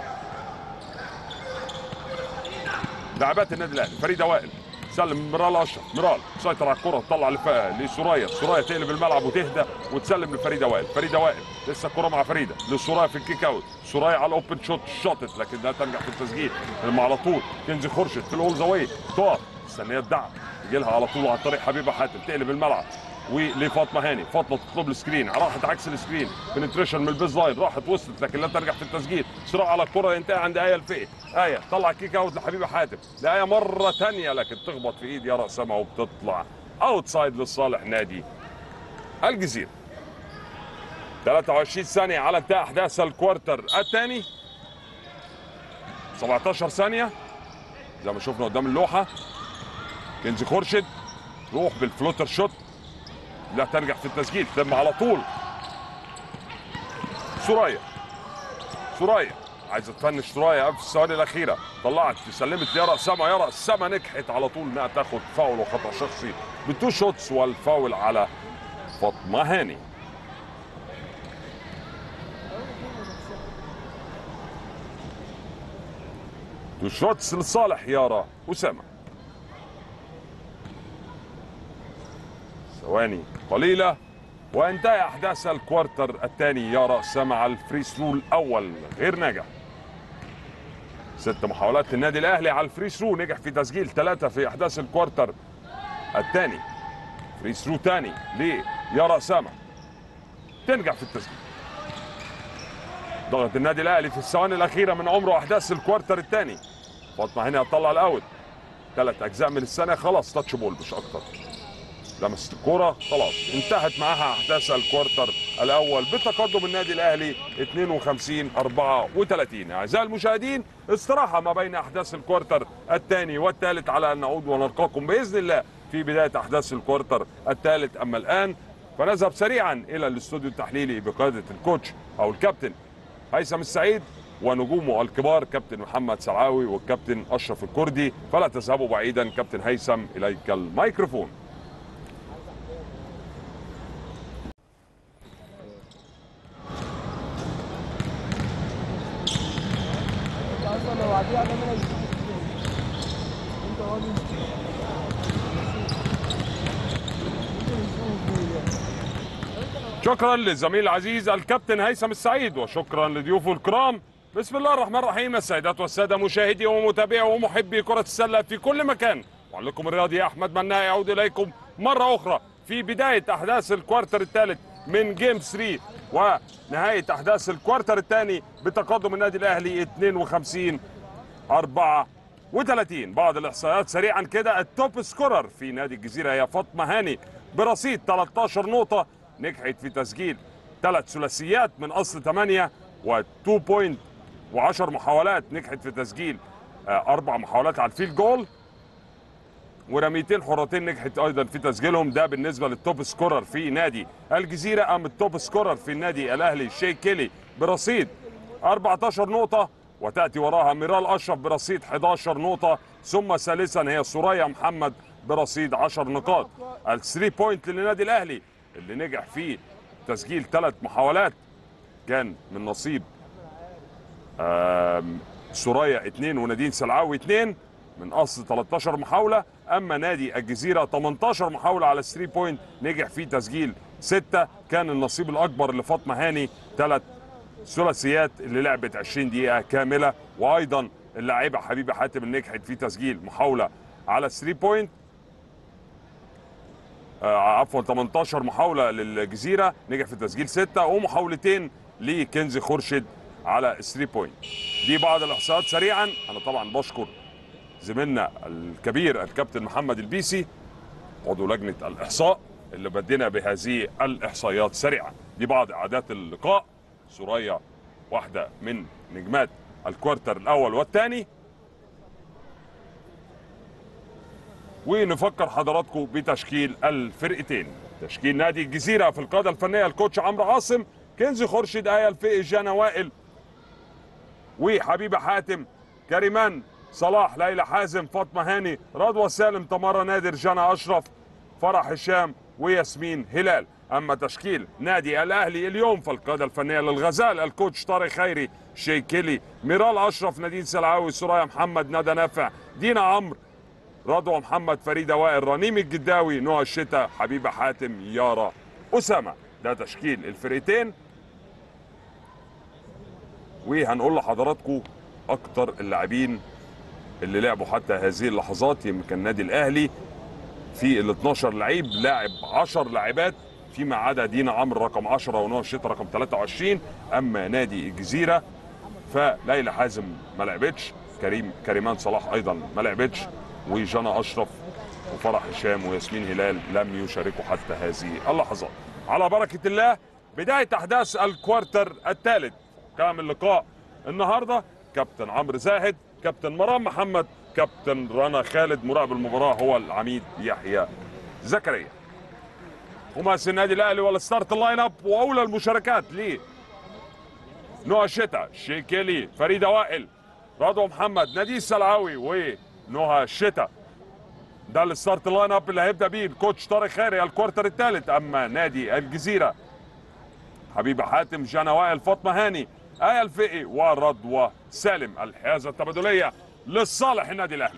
لاعبات النادي الاهلي فريده وائل سلم مرال اشرف مرال تسيطر على الكره تطلع لف... لسوريا سوريا تقلب الملعب وتهدى وتسلم لفريده وائل فريده وائل لسه الكره مع فريده لسوريا في الكيك اوت سوريا على الاوبن شوت شوتت لكن لا تنجح في التسجيل تلم على طول كنزي خورشيد في الاول زاويه تقف مستنيه الدعم يجي لها على طول عن طريق حبيبه حاتم تقلب الملعب ولفاطمه هاني فاطمه تطلب السكرين راحت عكس السكرين بنتريشن من البيز لاين راحت وصلت لكن لا تنجح في التسجيل صراع على الكره ينتهي عند ايه الفقي ايه طلع كيك اوت لحبيبه حاتم لايه مره ثانيه لكن تخبط في ايد يارا اسامه وبتطلع اوتسايد لصالح نادي الجزيره 23 ثانيه على انتهاء احداث الكوارتر الثاني 17 ثانيه زي ما شفنا قدام اللوحه كنزي خورشيد روح بالفلوتر شوت لا تنجح في التسجيل تم على طول سوريا سوريا عايزه تفنش سوريا في الثواني الاخيره طلعت سلمت ليارا سما يارا سما نجحت على طول انها تاخد فاول وخطا شخصي بتو شوتس والفاول على فاطمه هاني تو شوتس لصالح يارا اسامه ثواني قليلة وانتهى أحداث الكوارتر الثاني يارا سمع الفري ثرو الأول غير ناجح ست محاولات للنادي الأهلي على الفري ثرو نجح في تسجيل ثلاثة في أحداث الكوارتر الثاني فري ثرو ثاني ليارا سما تنجح في التسجيل ضغط النادي الأهلي في الثواني الأخيرة من عمره أحداث الكوارتر الثاني فاطمة هنا هتطلع الأوت ثلاث أجزاء من السنة خلاص تاتش بول مش أكتر لمست الكرة خلاص انتهت معها احداث الكوارتر الاول بتقدم النادي الاهلي 52 34 اعزائي المشاهدين استراحه ما بين احداث الكوارتر الثاني والثالث على ان نعود ونلقاكم باذن الله في بدايه احداث الكوارتر الثالث اما الان فنذهب سريعا الى الاستوديو التحليلي بقياده الكوتش او الكابتن هيثم السعيد ونجومه الكبار كابتن محمد سرعاوي والكابتن اشرف الكردي فلا تذهبوا بعيدا كابتن هيثم اليك الميكروفون اصلا لو عديها انا منها انت راجل شكرا للزميل العزيز الكابتن هيثم السعيد وشكرا لضيوفه الكرام بسم الله الرحمن الرحيم السيدات والساده مشاهدي ومتابعي ومحبي كره السله في كل مكان معلقكم الرياضي احمد مناع يعود اليكم مره اخرى في بدايه احداث الكوارتر الثالث من جيم 3 ونهايه احداث الكوارتر الثاني بتقدم النادي الاهلي 52 34 بعض الاحصائيات سريعا كده التوب سكورر في نادي الجزيره هي فاطمه هاني برصيد 13 نقطه نجحت في تسجيل ثلاث ثلاثيات من اصل 8 و2 بوينت و10 محاولات نجحت في تسجيل آه، اربع محاولات على الفيلد جول ورميتين حرتين نجحت ايضا في تسجيلهم ده بالنسبه للتوب سكورر في نادي الجزيره ام التوب سكورر في النادي الاهلي شيك كيلي برصيد 14 نقطه وتاتي وراها ميرال اشرف برصيد 11 نقطه ثم ثالثا هي سوريا محمد برصيد 10 نقاط الثري بوينت للنادي الاهلي اللي نجح فيه تسجيل ثلاث محاولات كان من نصيب آم، سوريا اثنين ونادين سلعاوي اثنين من اصل 13 محاوله اما نادي الجزيره 18 محاوله على 3 بوينت نجح فيه تسجيل سته كان النصيب الاكبر لفاطمه هاني ثلاث ثلاثيات اللي لعبت 20 دقيقه كامله وايضا اللاعبه حبيبه حاتم اللي نجحت في تسجيل محاوله على 3 بوينت آه، عفوا 18 محاوله للجزيره نجح في تسجيل سته ومحاولتين لكنزي خورشيد على 3 بوينت دي بعض الاحصاءات سريعا انا طبعا بشكر زميلنا الكبير الكابتن محمد البيسي عضو لجنه الاحصاء اللي بدينا بهذه الاحصائيات سريعا دي بعض اعداد اللقاء سوريا واحده من نجمات الكوارتر الاول والثاني ونفكر حضراتكم بتشكيل الفرقتين تشكيل نادي الجزيره في القاده الفنيه الكوتش عمرو عاصم كنزي خورشيد ايه الفقي جانا وائل وحبيبه حاتم كريمان صلاح ليلى حازم فاطمه هاني رضوى سالم تمارا نادر جانا اشرف فرح هشام وياسمين هلال اما تشكيل نادي الاهلي اليوم فالقاده الفنيه للغزال الكوتش طارق خيري شيكيلي ميرال اشرف نادين سلعاوي سرايا محمد ندى نافع دينا عمرو رضوى محمد فريده وائل رنيم الجداوي نوع الشتاء حبيبه حاتم يارا اسامه ده تشكيل الفرقتين وهنقول لحضراتكم اكتر اللاعبين اللي لعبوا حتى هذه اللحظات يمكن النادي الاهلي في ال 12 لعيب لاعب 10 لاعبات فيما عدا دينا عمرو رقم 10 ونوع الشتاء رقم 23 اما نادي الجزيره فليلى حازم ما لعبتش كريم كريمان صلاح ايضا ما لعبتش وجانا اشرف وفرح هشام وياسمين هلال لم يشاركوا حتى هذه اللحظات على بركه الله بدايه احداث الكوارتر الثالث كام اللقاء النهارده كابتن عمرو زاهد كابتن مرام محمد كابتن رنا خالد مراقب المباراه هو العميد يحيى زكريا خماسي النادي الاهلي والستارت اللاين اب واولى المشاركات ليه نوع الشتاء شيكيلي فريده وائل رضوى محمد نادي السلعاوي ونهى الشتاء ده الستارت لاين اب اللي هيبدا بيه الكوتش طارق خيري الكوارتر الثالث اما نادي الجزيره حبيبه حاتم جانا وائل فاطمه هاني آية الفقي ورضوى سالم الحيازه التبادليه لصالح النادي الاهلي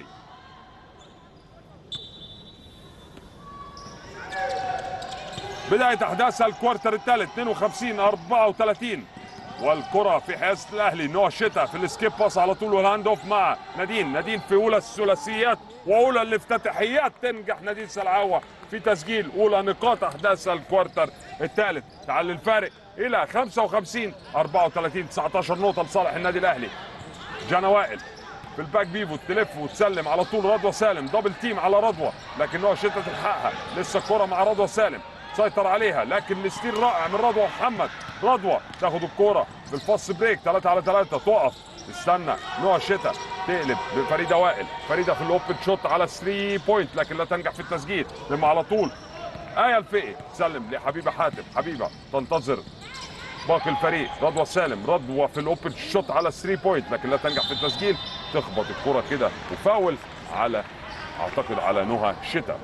بداية أحداث الكوارتر الثالث 52 34 والكرة في حيازة الأهلي نوع شتا في السكيب باس على طول والهاند أوف مع نادين نادين في أولى الثلاثيات وأولى الافتتاحيات تنجح نادين سلعاوة في تسجيل أولى نقاط أحداث الكوارتر الثالث تعال الفارق إلى 55 34 19 نقطة لصالح النادي الأهلي جانا وائل في الباك بيفو تلف وتسلم على طول رضوى سالم دبل تيم على رضوى لكن هو شتة تلحقها لسه الكرة مع رضوى سالم سيطر عليها لكن الستيل رائع من رضوى محمد رضوى تاخد الكرة بالفاست بريك 3 على 3 تقف تستنى نوع شتاء تقلب بفريده وائل فريده في الاوبن شوت على 3 بوينت لكن لا تنجح في التسجيل لما على طول آية الفقي تسلم لحبيبة حاتم حبيبة تنتظر باقي الفريق رضوى سالم رضوى في الاوبن شوت على 3 بوينت لكن لا تنجح في التسجيل تخبط الكرة كده وفاول على اعتقد على نهى شتاء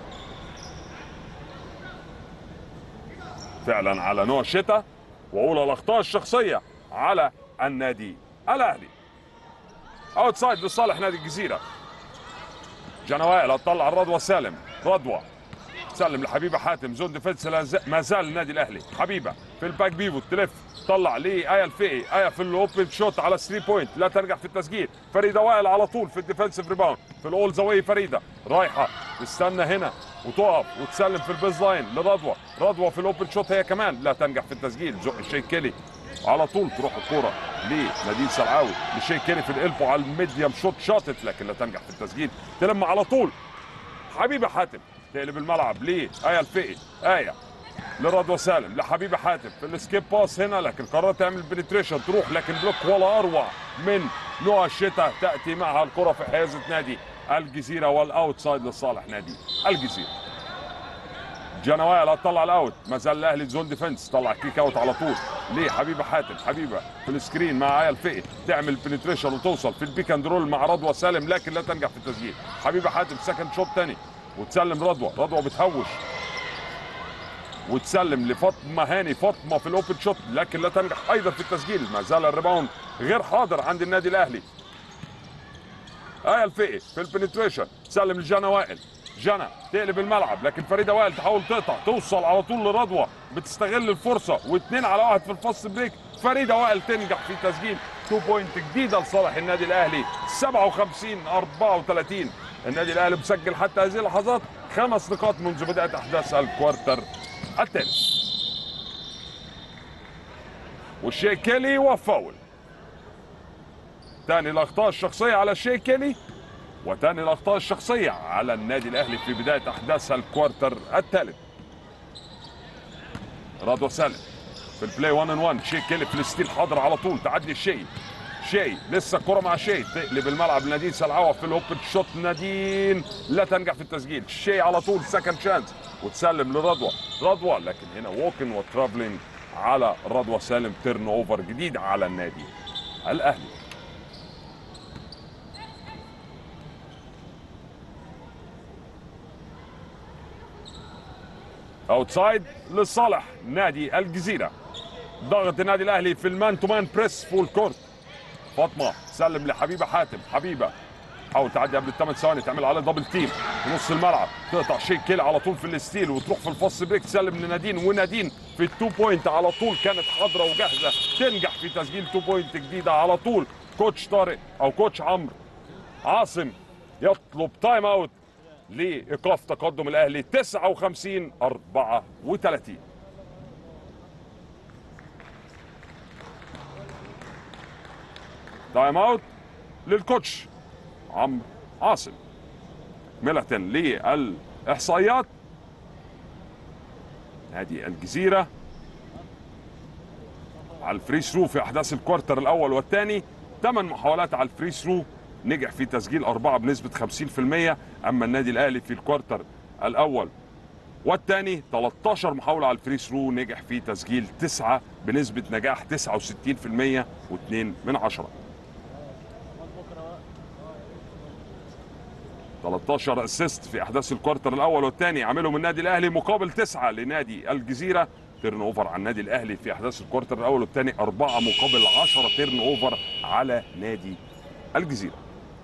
فعلا على نوع شتاء واولى الاخطاء الشخصيه على النادي الاهلي اوتسايد لصالح نادي الجزيره جانا وائل هتطلع رضوى سالم رضوى تسلم لحبيبه حاتم زون ديفنس لا ز- ما زال النادي الاهلي حبيبه في الباك بيفو تلف طلع لآية الفقي آية في الاوبن شوت على 3 بوينت لا تنجح في التسجيل فريده وائل على طول في الديفنسيف ريباوند في الاول زاويه فريده رايحه تستنى هنا وتقف وتسلم في البيز لاين لرضوى رضوى في الاوبن شوت هي كمان لا تنجح في التسجيل زق الشيك كيلي على طول تروح الكرة لنادين سلعاوي لشيك كيلي في القلب على الميديم شوت شاطت لكن لا تنجح في التسجيل تلم على طول حبيبه حاتم تقلب الملعب ليه آية الفقي آية لرضوى سالم لحبيبه حاتم في السكيب باس هنا لكن قررت تعمل بنتريشن تروح لكن بلوك ولا اروع من نوع الشتاء تاتي معها الكره في حيازه نادي الجزيره والاوتسايد لصالح نادي الجزيره جانا وائل هتطلع الاوت ما زال الاهلي زون ديفنس طلع كيك اوت على طول ليه حبيبه حاتم حبيبه في السكرين مع آية الفقي تعمل بنتريشن وتوصل في البيك اند رول مع رضوى سالم لكن لا تنجح في التسجيل حبيبه حاتم سكند شوت تاني وتسلم رضوى رضوى بتهوش وتسلم لفاطمه هاني فاطمه في الاوبن شوت لكن لا تنجح ايضا في التسجيل ما زال الريباوند غير حاضر عند النادي الاهلي آية الفقي في البنتريشن تسلم لجانا وائل جانا تقلب الملعب لكن فريده وائل تحاول تقطع توصل على طول لرضوى بتستغل الفرصه واثنين على واحد في الفاست بريك فريده وائل تنجح في تسجيل 2 بوينت جديده لصالح النادي الاهلي 57 34 النادي الاهلي مسجل حتى هذه اللحظات خمس نقاط منذ بدايه احداث الكوارتر الثالث والشيء كيلي وفاول تاني الاخطاء الشخصيه على الشيء كيلي وتاني الاخطاء الشخصيه على النادي الاهلي في بدايه احداث الكوارتر الثالث رضوى سالم في البلاي 1 ان 1 شيء كيلي في الستيل حاضر على طول تعدي الشيء شيء لسه الكرة مع شيء تقلب الملعب لنادين سلعوة في الاوبن شوت نادين لا تنجح في التسجيل شيء على طول سكند شانس وتسلم لرضوى رضوى لكن هنا ووكن وترافلينج على رضوى سالم تيرن اوفر جديد على النادي الاهلي اوتسايد لصالح نادي الجزيره ضغط النادي الاهلي في المان تو مان بريس فول كورت فاطمه سلم لحبيبه حاتم حبيبه حاول تعدي قبل الثمان ثواني تعمل عليه دبل تيم في نص الملعب تقطع شيك كيل على طول في الستيل وتروح في الفاست بريك تسلم لنادين ونادين في التو بوينت على طول كانت حاضره وجاهزه تنجح في تسجيل تو بوينت جديده على طول كوتش طارق او كوتش عمرو عاصم يطلب تايم اوت لايقاف تقدم الاهلي 59 34 تايم اوت للكوتش عمرو عاصم ميلتون للاحصائيات نادي الجزيره على الفري ثرو في احداث الكوارتر الاول والثاني ثمان محاولات على الفري ثرو نجح في تسجيل أربعة بنسبة 50% أما النادي الأهلي في الكوارتر الأول والثاني 13 محاولة على الفري ثرو نجح في تسجيل تسعة بنسبة نجاح 69% و2 من عشرة 13 اسيست في احداث الكوارتر الاول والثاني عملهم النادي الاهلي مقابل تسعه لنادي الجزيره تيرن اوفر على النادي الاهلي في احداث الكوارتر الاول والثاني اربعه مقابل 10 تيرن اوفر على نادي الجزيره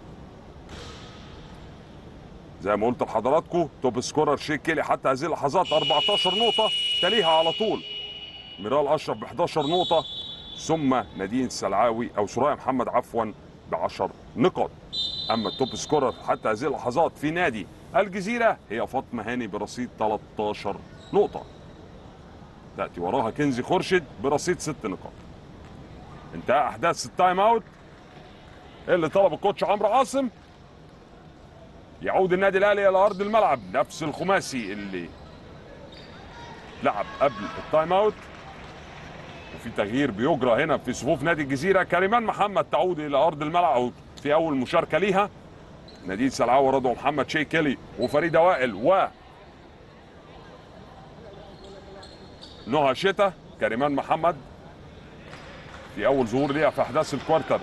زي ما قلت لحضراتكم توب سكورر شيك كيلي حتى هذه اللحظات 14 نقطه تليها على طول ميرال اشرف ب 11 نقطه ثم نادين سلعاوي او سرايا محمد عفوا ب 10 نقاط اما التوب سكورر حتى هذه اللحظات في نادي الجزيره هي فاطمه هاني برصيد 13 نقطه تاتي وراها كنزي خورشيد برصيد 6 نقاط انتهى احداث التايم اوت اللي طلب الكوتش عمرو عاصم يعود النادي الاهلي الى ارض الملعب نفس الخماسي اللي لعب قبل التايم اوت وفي تغيير بيجرى هنا في صفوف نادي الجزيره كريمان محمد تعود الى ارض الملعب في اول مشاركه ليها نادين سلعاوي رضوى محمد شي كيلي وفريده وائل و نهى شتا كريمان محمد في اول ظهور ليها في احداث الكوارتر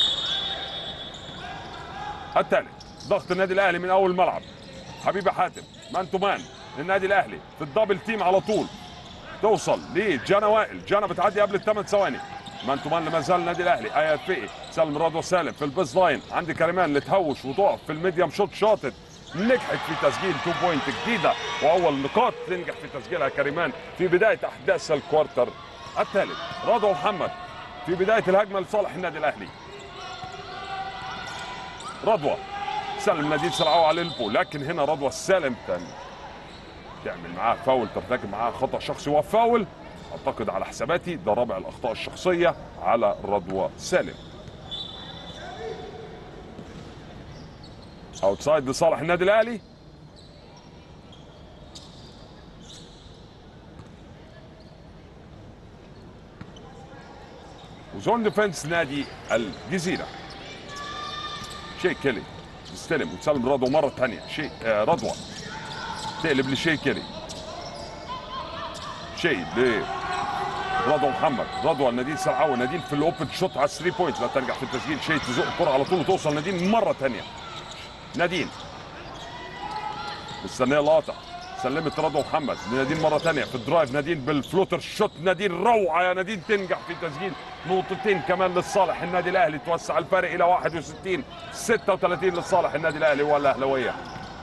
الثالث ضغط النادي الاهلي من اول الملعب حبيبه حاتم مان تو مان للنادي الاهلي في الدبل تيم على طول توصل لجانا وائل جانا بتعدي قبل الثمان ثواني مان تو مان لما زال النادي الاهلي ايا فقي سالم رضوى سالم في البيز لاين عندي كريمان اللي تهوش وتقف في الميديم شوت شاطت نجحت في تسجيل 2 بوينت جديده واول نقاط تنجح في تسجيلها كريمان في بدايه احداث الكوارتر الثالث رضوى محمد في بدايه الهجمه لصالح النادي الاهلي رضوى سلم نادين سرعوا على البو لكن هنا رضوى السالم تاني تعمل معاه فاول ترتكب معاه خطا شخصي وفاول اعتقد على حساباتي ده رابع الاخطاء الشخصيه على رضوى سالم اوتسايد لصالح النادي الاهلي وزون ديفنس نادي الجزيره شيء كيلي يستلم وتسلم رضوى مره ثانيه شيء آه رضوى تقلب لشيء كيلي شيء ل رضوى محمد رضوى نادين سرعاوي نادين في الاوبن شوت على 3 بوينت لا تنجح في التسجيل شيء تزق الكره على طول وتوصل نادين مره ثانيه نادين مستنيه القاطع سلمت رضوى محمد لنادين مره ثانيه في الدرايف نادين بالفلوتر شوت نادين روعه يا نادين تنجح في تسجيل نقطتين كمان لصالح النادي الاهلي توسع الفارق الى 61 36 لصالح النادي الاهلي والاهلاويه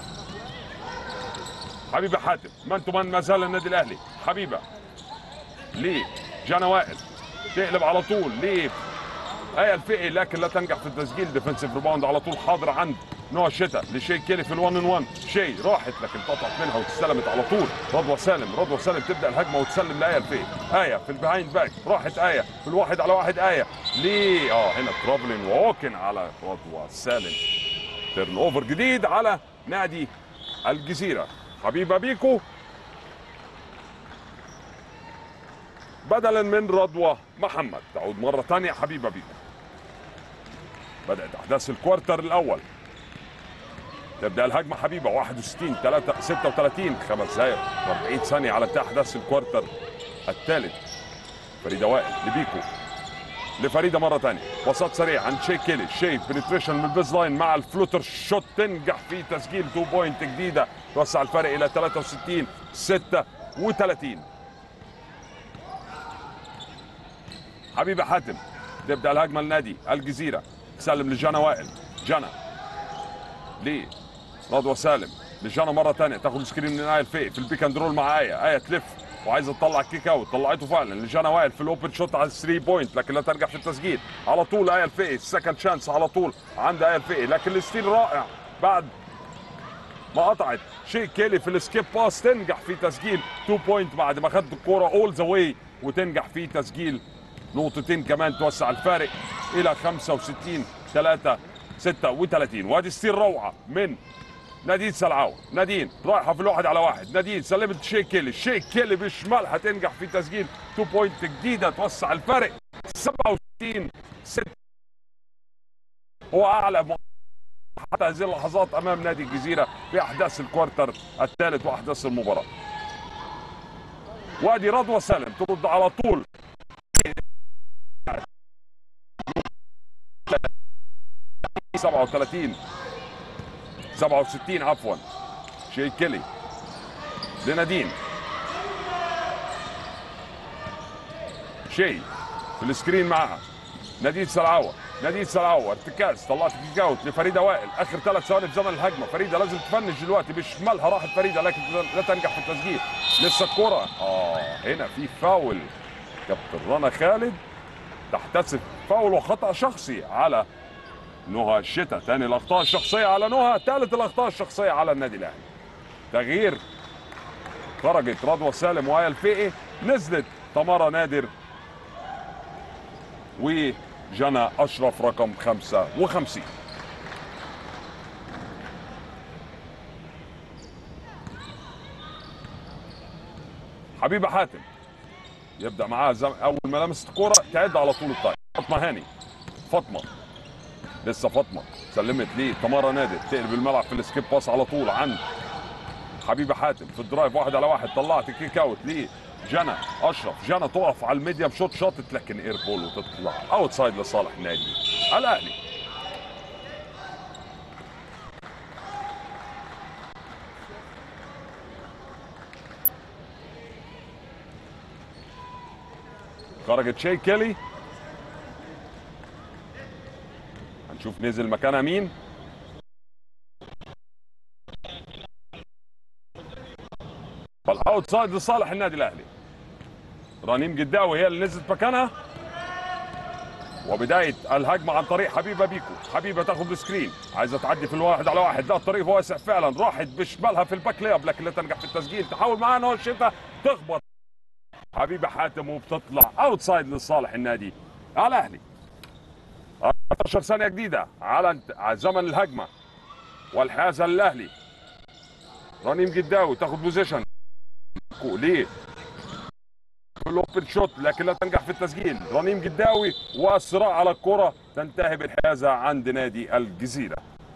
حبيبه حاتم مان تو مان ما زال النادي الاهلي حبيبه ليه جانا وائل تقلب على طول ليه ايه الفقي لكن لا تنجح في التسجيل ديفنسيف ريباوند على طول حاضر عند نوع الشتاء لشي كيلي في الون ان 1 شي راحت لكن قطعت منها واستلمت على طول رضوى سالم رضوى سالم تبدا الهجمه وتسلم لايه الفقي ايه في البيهايند باك راحت ايه في الواحد على واحد ايه ليه اه هنا ترافلين ووكن على رضوى سالم تيرن اوفر جديد على نادي الجزيره حبيبه بيكو بدلا من رضوى محمد تعود مرة ثانية حبيبة بيكو بدأت أحداث الكوارتر الأول تبدأ الهجمة حبيبة 61 3 36 خمس دقائق و40 ثانية على انتهاء أحداث الكوارتر الثالث فريدة وائل لبيكو لفريدة مرة ثانية وسط سريع عند شي كيلي شي بنتريشن من البيز لاين مع الفلوتر شوت تنجح في تسجيل 2 بوينت جديدة توسع الفرق إلى 63 36 حبيبي حاتم تبدا الهجمه لنادي الجزيره سلم لجانا وائل جانا ليه رضوى سالم لجانا مره ثانيه تاخد سكرين من ايه الفي في البيك اند رول مع ايه ايه تلف وعايزه تطلع كيك اوت طلعته فعلا لجانا وائل في الاوبن شوت على 3 بوينت لكن لا ترجع في التسجيل على طول ايه الفي السكند شانس على طول عند ايه الفي لكن الستيل رائع بعد ما قطعت شيء كيلي في السكيب باس تنجح في تسجيل 2 بوينت بعد ما خد الكوره اول ذا واي وتنجح في تسجيل نقطتين كمان توسع الفارق الى 65 3 36 وادي ستيل روعه من نادين سلعاوي نادين رايحه في الواحد على واحد نادين سلمت شيك كيلي شيك كيلي بشمال هتنجح في تسجيل 2 بوينت جديده توسع الفارق 67 6 هو اعلى م- حتى هذه اللحظات امام نادي الجزيره في احداث الكوارتر الثالث واحداث المباراه وادي رضوى سالم ترد على طول 37 67 عفوا شي كيلي لنادين شي في السكرين معها نادين سلعوة نادين سلعوة ارتكاز طلعت كيك اوت لفريدة وائل اخر ثلاث ثواني في زمن الهجمة فريدة لازم تفنش دلوقتي بشمالها راحت فريدة لكن لا تنجح في التسجيل لسه الكرة اه هنا في فاول كابتن رنا خالد تحتسب فاول وخطأ شخصي على نهى الشتاء ثاني الاخطاء الشخصيه على نهى ثالث الاخطاء الشخصيه على النادي الاهلي تغيير خرجت رضوى سالم وآية الفقي نزلت تمارا نادر وجنى اشرف رقم 55 حبيبه حاتم يبدا معاها زم... اول ما لمست الكوره تعد على طول الطاير فاطمه هاني فاطمه لسه فاطمه سلمت ليه تمارا نادر تقلب الملعب في السكيب باس على طول عند حبيبه حاتم في الدرايف واحد على واحد طلعت كيك اوت ليه جنى اشرف جنى تقف على الميديم شوت شاطت لكن اير بول وتطلع اوت سايد لصالح نادي الاهلي خرجت شي كيلي هنشوف نزل مكانها مين والاوتسايد لصالح النادي الاهلي رنيم جداوي هي اللي نزلت مكانها وبدايه الهجمه عن طريق حبيبه بيكو حبيبه تاخد السكرين عايزه تعدي في الواحد على واحد لا الطريق واسع فعلا راحت بشمالها في الباك لياب لكن لا تنجح في التسجيل تحاول معاها نور الشتاء تخبط حبيبه حاتم وبتطلع اوتسايد لصالح النادي الاهلي 14 ثانيه جديده على انت- على زمن الهجمه والحازه للاهلي رنيم جداوي تاخد بوزيشن ليه في الاوبن شوت لكن لا تنجح في التسجيل رنيم جداوي والصراع على الكره تنتهي بالحيازه عند نادي الجزيره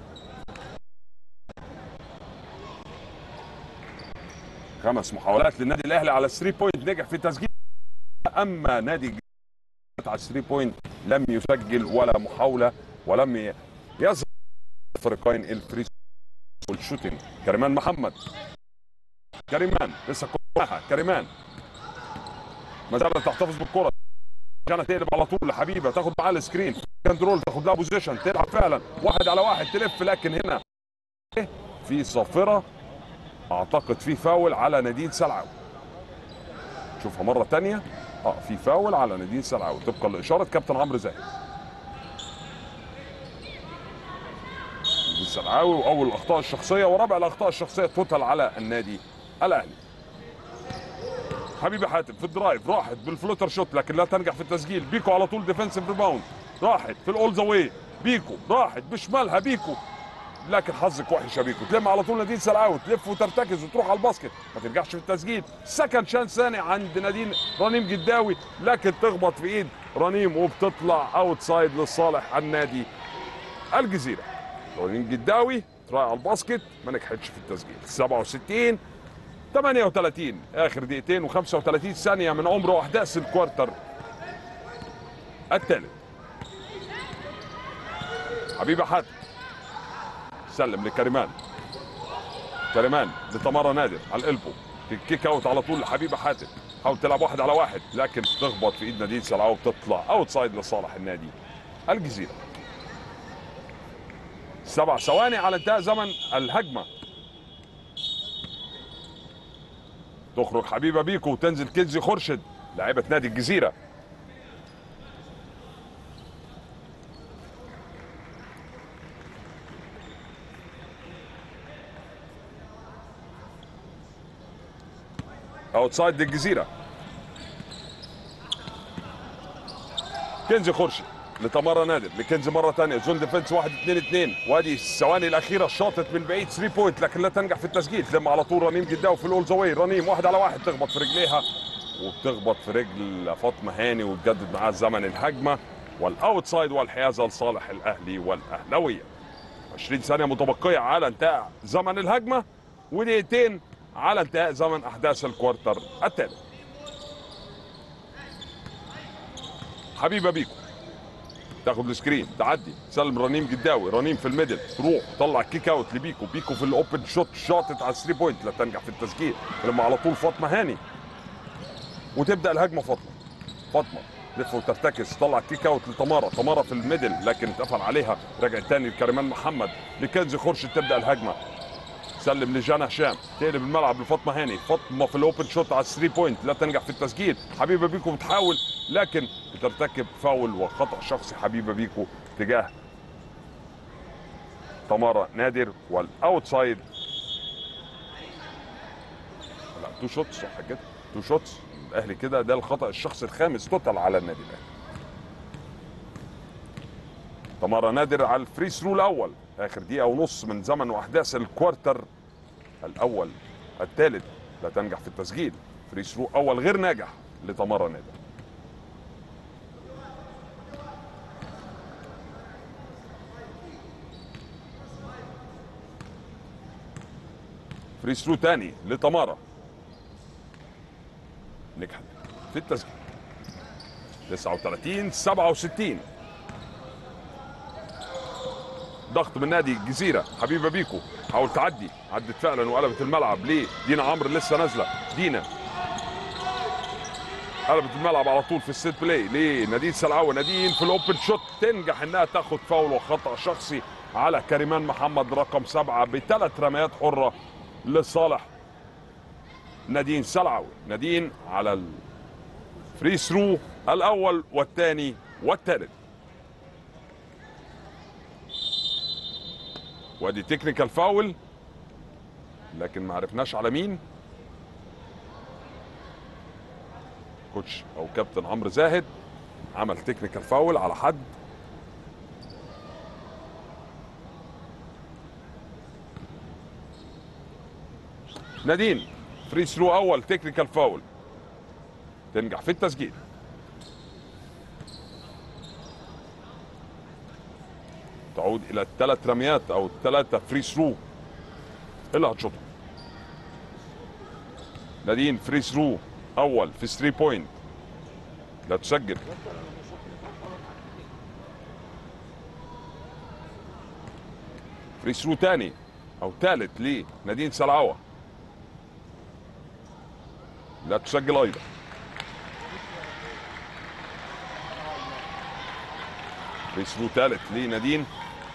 خمس محاولات للنادي الاهلي على 3 بوينت نجح في تسجيل اما نادي الجزيرة على 3 بوينت لم يسجل ولا محاوله ولم ي- يظهر الفريقين الفري والشوتنج كريمان محمد كريمان لسه كورة كريمان ما زالت تحتفظ بالكره كانت تقلب على طول لحبيبه تاخد معاه السكرين كنترول تاخد لها بوزيشن تلعب فعلا واحد على واحد تلف لكن هنا في صافره اعتقد في فاول على نادين سلعاوي شوفها مره تانية اه في فاول على نادين سلعاوي طبقا لاشاره كابتن عمرو زاهد نادين سلعاوي واول الاخطاء الشخصيه ورابع الاخطاء الشخصيه توتال على النادي الاهلي حبيبي حاتم في الدرايف راحت بالفلوتر شوت لكن لا تنجح في التسجيل بيكو على طول ديفنسيف ريباوند راحت في الاول ذا واي بيكو راحت بشمالها بيكو لكن حظك وحش يا بيكو تلم على طول نادين سلعاوي تلف وترتكز وتروح على الباسكت ما ترجعش في التسجيل سكند شانس ثاني عند نادين رنيم جداوي لكن تخبط في ايد رنيم وبتطلع اوت سايد لصالح النادي الجزيره رنيم جداوي تراعي على الباسكت ما نجحتش في التسجيل 67 38 اخر دقيقتين و35 ثانيه من عمر واحداث الكوارتر الثالث حبيبه حاتم سلم لكريمان كريمان لتمارا نادر على القلبه في الكيك اوت على طول لحبيبه حاتم حاول تلعب واحد على واحد لكن تخبط في ايد نادين سلعاوي بتطلع اوت سايد لصالح النادي الجزيره سبع ثواني على انتهاء زمن الهجمه تخرج حبيبه بيكو وتنزل كنزي خورشيد لاعبه نادي الجزيره اوتسايد الجزيره كنزي خورشيد لتمارا نادر لكنزي مره ثانيه زون ديفنس 1 2 2 وادي الثواني الاخيره شاطت من بعيد 3 بوينت لكن لا تنجح في التسجيل تلم على طول رنيم جداوي في الاول زواي رنيم واحد على واحد تخبط في رجليها وبتخبط في رجل فاطمه هاني وتجدد معاها زمن الهجمه والاوتسايد والحيازه لصالح الاهلي والاهلاويه 20 ثانيه متبقيه على انتهاء زمن الهجمه ودقيقتين على انتهاء زمن احداث الكوارتر الثالث حبيبه بيكو تاخد السكرين تعدي سلم رنيم جداوي رنيم في الميدل تروح تطلع كيك اوت لبيكو بيكو في الاوبن شوت شاطت على 3 بوينت لا تنجح في التسجيل لما على طول فاطمه هاني وتبدا الهجمه فاطمه فاطمه تلف وترتكز تطلع كيك اوت لتمارا تمارا في الميدل لكن اتقفل عليها رجعت تاني لكريمان محمد لكنزي خورشيد تبدا الهجمه سلم لجانا هشام تقلب الملعب لفاطمه هاني فاطمه في الاوبن شوت على 3 بوينت لا تنجح في التسجيل حبيبه بيكو بتحاول لكن بترتكب فاول وخطا شخصي حبيبه بيكو تجاه تمارا نادر والاوتسايد لا تو شوتس صح كده تو شوتس الاهلي كده ده الخطا الشخصي الخامس توتال على النادي الاهلي تمارا نادر على الفري ثرو الاول اخر دقيقه ونص من زمن واحداث الكوارتر الاول الثالث لا تنجح في التسجيل فري ثرو اول غير ناجح لتمارا نادر فري ثرو تاني لتمارا نجحت في التسجيل 39 67 ضغط من نادي الجزيره حبيبه بيكو حاول تعدي عدت فعلا وقلبت الملعب ليه دينا عمرو لسه نازله دينا قلبت الملعب على طول في السيت بلاي ليه نادين سلعوي نادين في الاوبن شوت تنجح انها تاخد فاول وخطا شخصي على كريمان محمد رقم سبعه بثلاث رميات حره لصالح نادين سلعوي نادين على الفري ثرو الاول والثاني والثالث وادي تكنيكال فاول لكن ما عرفناش على مين كوتش او كابتن عمرو زاهد عمل تكنيكال فاول على حد نادين فري ثرو اول تكنيكال فاول تنجح في التسجيل تعود الى الثلاث رميات او الثلاثه فري ثرو اللي هتشوطهم نادين فري ثرو اول في 3 بوينت لا تسجل فري ثرو تاني او ثالث لنادين سلعوه لا تسجل ايضا فري ثرو ثالث لنادين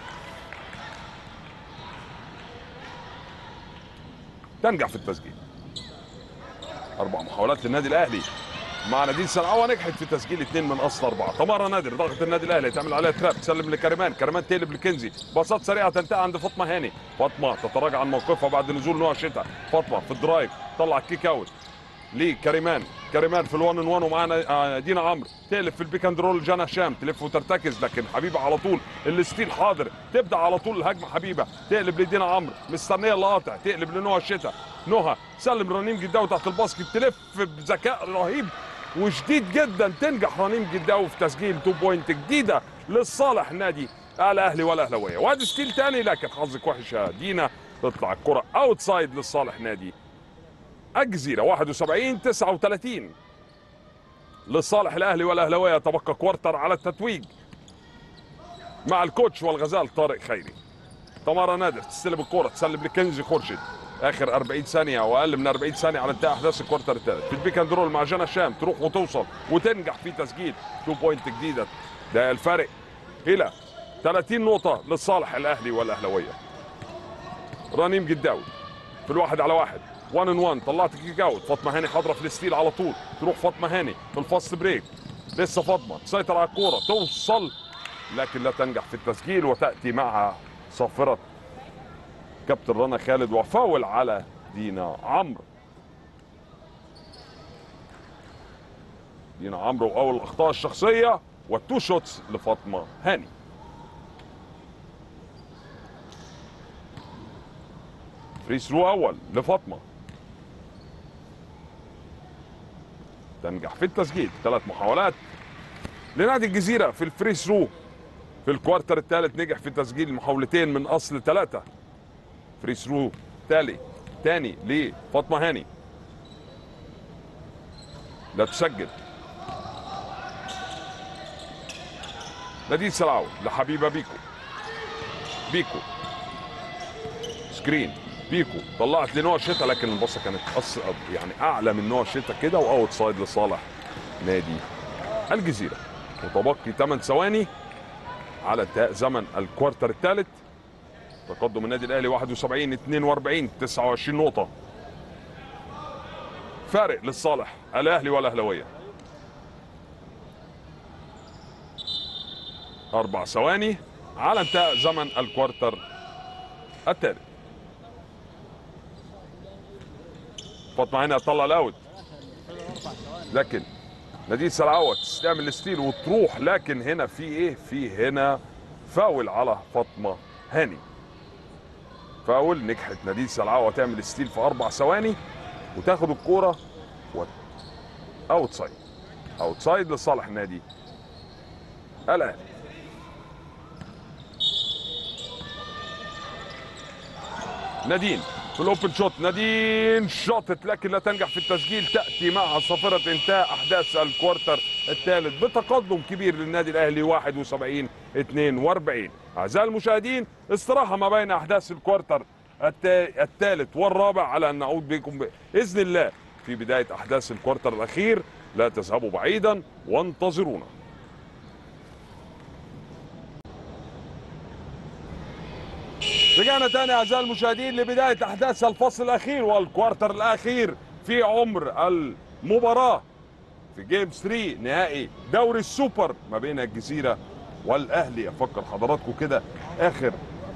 تنجح في التسجيل اربع محاولات للنادي الاهلي مع نادين سلعوه نجحت في تسجيل اثنين من اصل اربعه تمارا نادر ضغط النادي الاهلي تعمل عليها تراب تسلم لكريمان كريمان تقلب لكنزي باصات سريعه تنتهي عند فاطمه هاني فاطمه تتراجع عن موقفها بعد نزول نوع شتاء فاطمه في الدرايف طلع كيك اوت لكريمان كريمان في الوان ان وان ومعانا آه، دينا عمرو تقلب في البيك اند رول جانا هشام تلف وترتكز لكن حبيبه على طول الستيل حاضر تبدا على طول الهجمه حبيبه تقلب لدينا عمرو مستنيه القاطع تقلب لنهى الشتاء نهى سلم رنيم جداوي تحت الباسكت تلف بذكاء رهيب وشديد جدا تنجح رنيم جداوي في تسجيل 2 بوينت جديده للصالح نادي الاهلي والاهلاويه وادي ستيل تاني لكن حظك وحش يا دينا تطلع الكره اوتسايد لصالح نادي الجزيره 71 39 لصالح الاهلي والاهلاويه تبقى كوارتر على التتويج مع الكوتش والغزال طارق خيري تمارا نادر تستلم الكرة تسلم لكنزي خورشيد اخر 40 ثانيه او اقل من 40 ثانيه على انتهاء احداث الكوارتر الثالث في البيك اند رول مع جانا شام تروح وتوصل وتنجح في تسجيل 2 بوينت جديده ده الفارق الى 30 نقطه لصالح الاهلي والاهلاويه رنيم جداوي في الواحد على واحد 1 ان 1 طلعت كيك اوت فاطمه هاني حاضره في الستيل على طول تروح فاطمه هاني في الفاست بريك لسه فاطمه تسيطر على الكوره توصل لكن لا تنجح في التسجيل وتاتي معها صافره كابتن رنا خالد وفاول على دينا عمرو دينا عمرو اول الاخطاء الشخصيه والتو شوتس لفاطمه هاني فري ثرو اول لفاطمه تنجح في التسجيل ثلاث محاولات لنادي الجزيره في الفري ثرو في الكوارتر الثالث نجح في تسجيل محاولتين من اصل ثلاثه فري ثرو تالي تاني لفاطمه هاني لا تسجل نادين سلاوي لحبيبه بيكو بيكو سكرين بيكو طلعت لنوع الشتا لكن البصه كانت أص... يعني اعلى من نوع الشتا كده واوت سايد لصالح نادي الجزيره متبقي 8 ثواني على انتهاء زمن الكوارتر الثالث تقدم النادي الاهلي 71 42 29 نقطه فارق للصالح الاهلي والاهلاويه اربع ثواني على انتهاء زمن الكوارتر الثالث فاطمه هنا تطلع الاوت لكن نادين سلعوة تستعمل الستيل وتروح لكن هنا في ايه في هنا فاول على فاطمه هاني فاول نجحت نادين سلعوة تعمل ستيل في اربع ثواني وتاخد الكوره و... اوت سايد اوت سايد لصالح نادي الاهلي نادين في الاوبن شوت نادين شاطت لكن لا تنجح في التسجيل تاتي معها صافره انتهاء احداث الكوارتر الثالث بتقدم كبير للنادي الاهلي 71 42 اعزائي المشاهدين استراحه ما بين احداث الكوارتر التا- الثالث والرابع على ان نعود بكم باذن الله في بدايه احداث الكوارتر الاخير لا تذهبوا بعيدا وانتظرونا رجعنا تاني اعزائي المشاهدين لبدايه احداث الفصل الاخير والكوارتر الاخير في عمر المباراه في جيم 3 نهائي دوري السوبر ما بين الجزيره والاهلي افكر حضراتكم كده اخر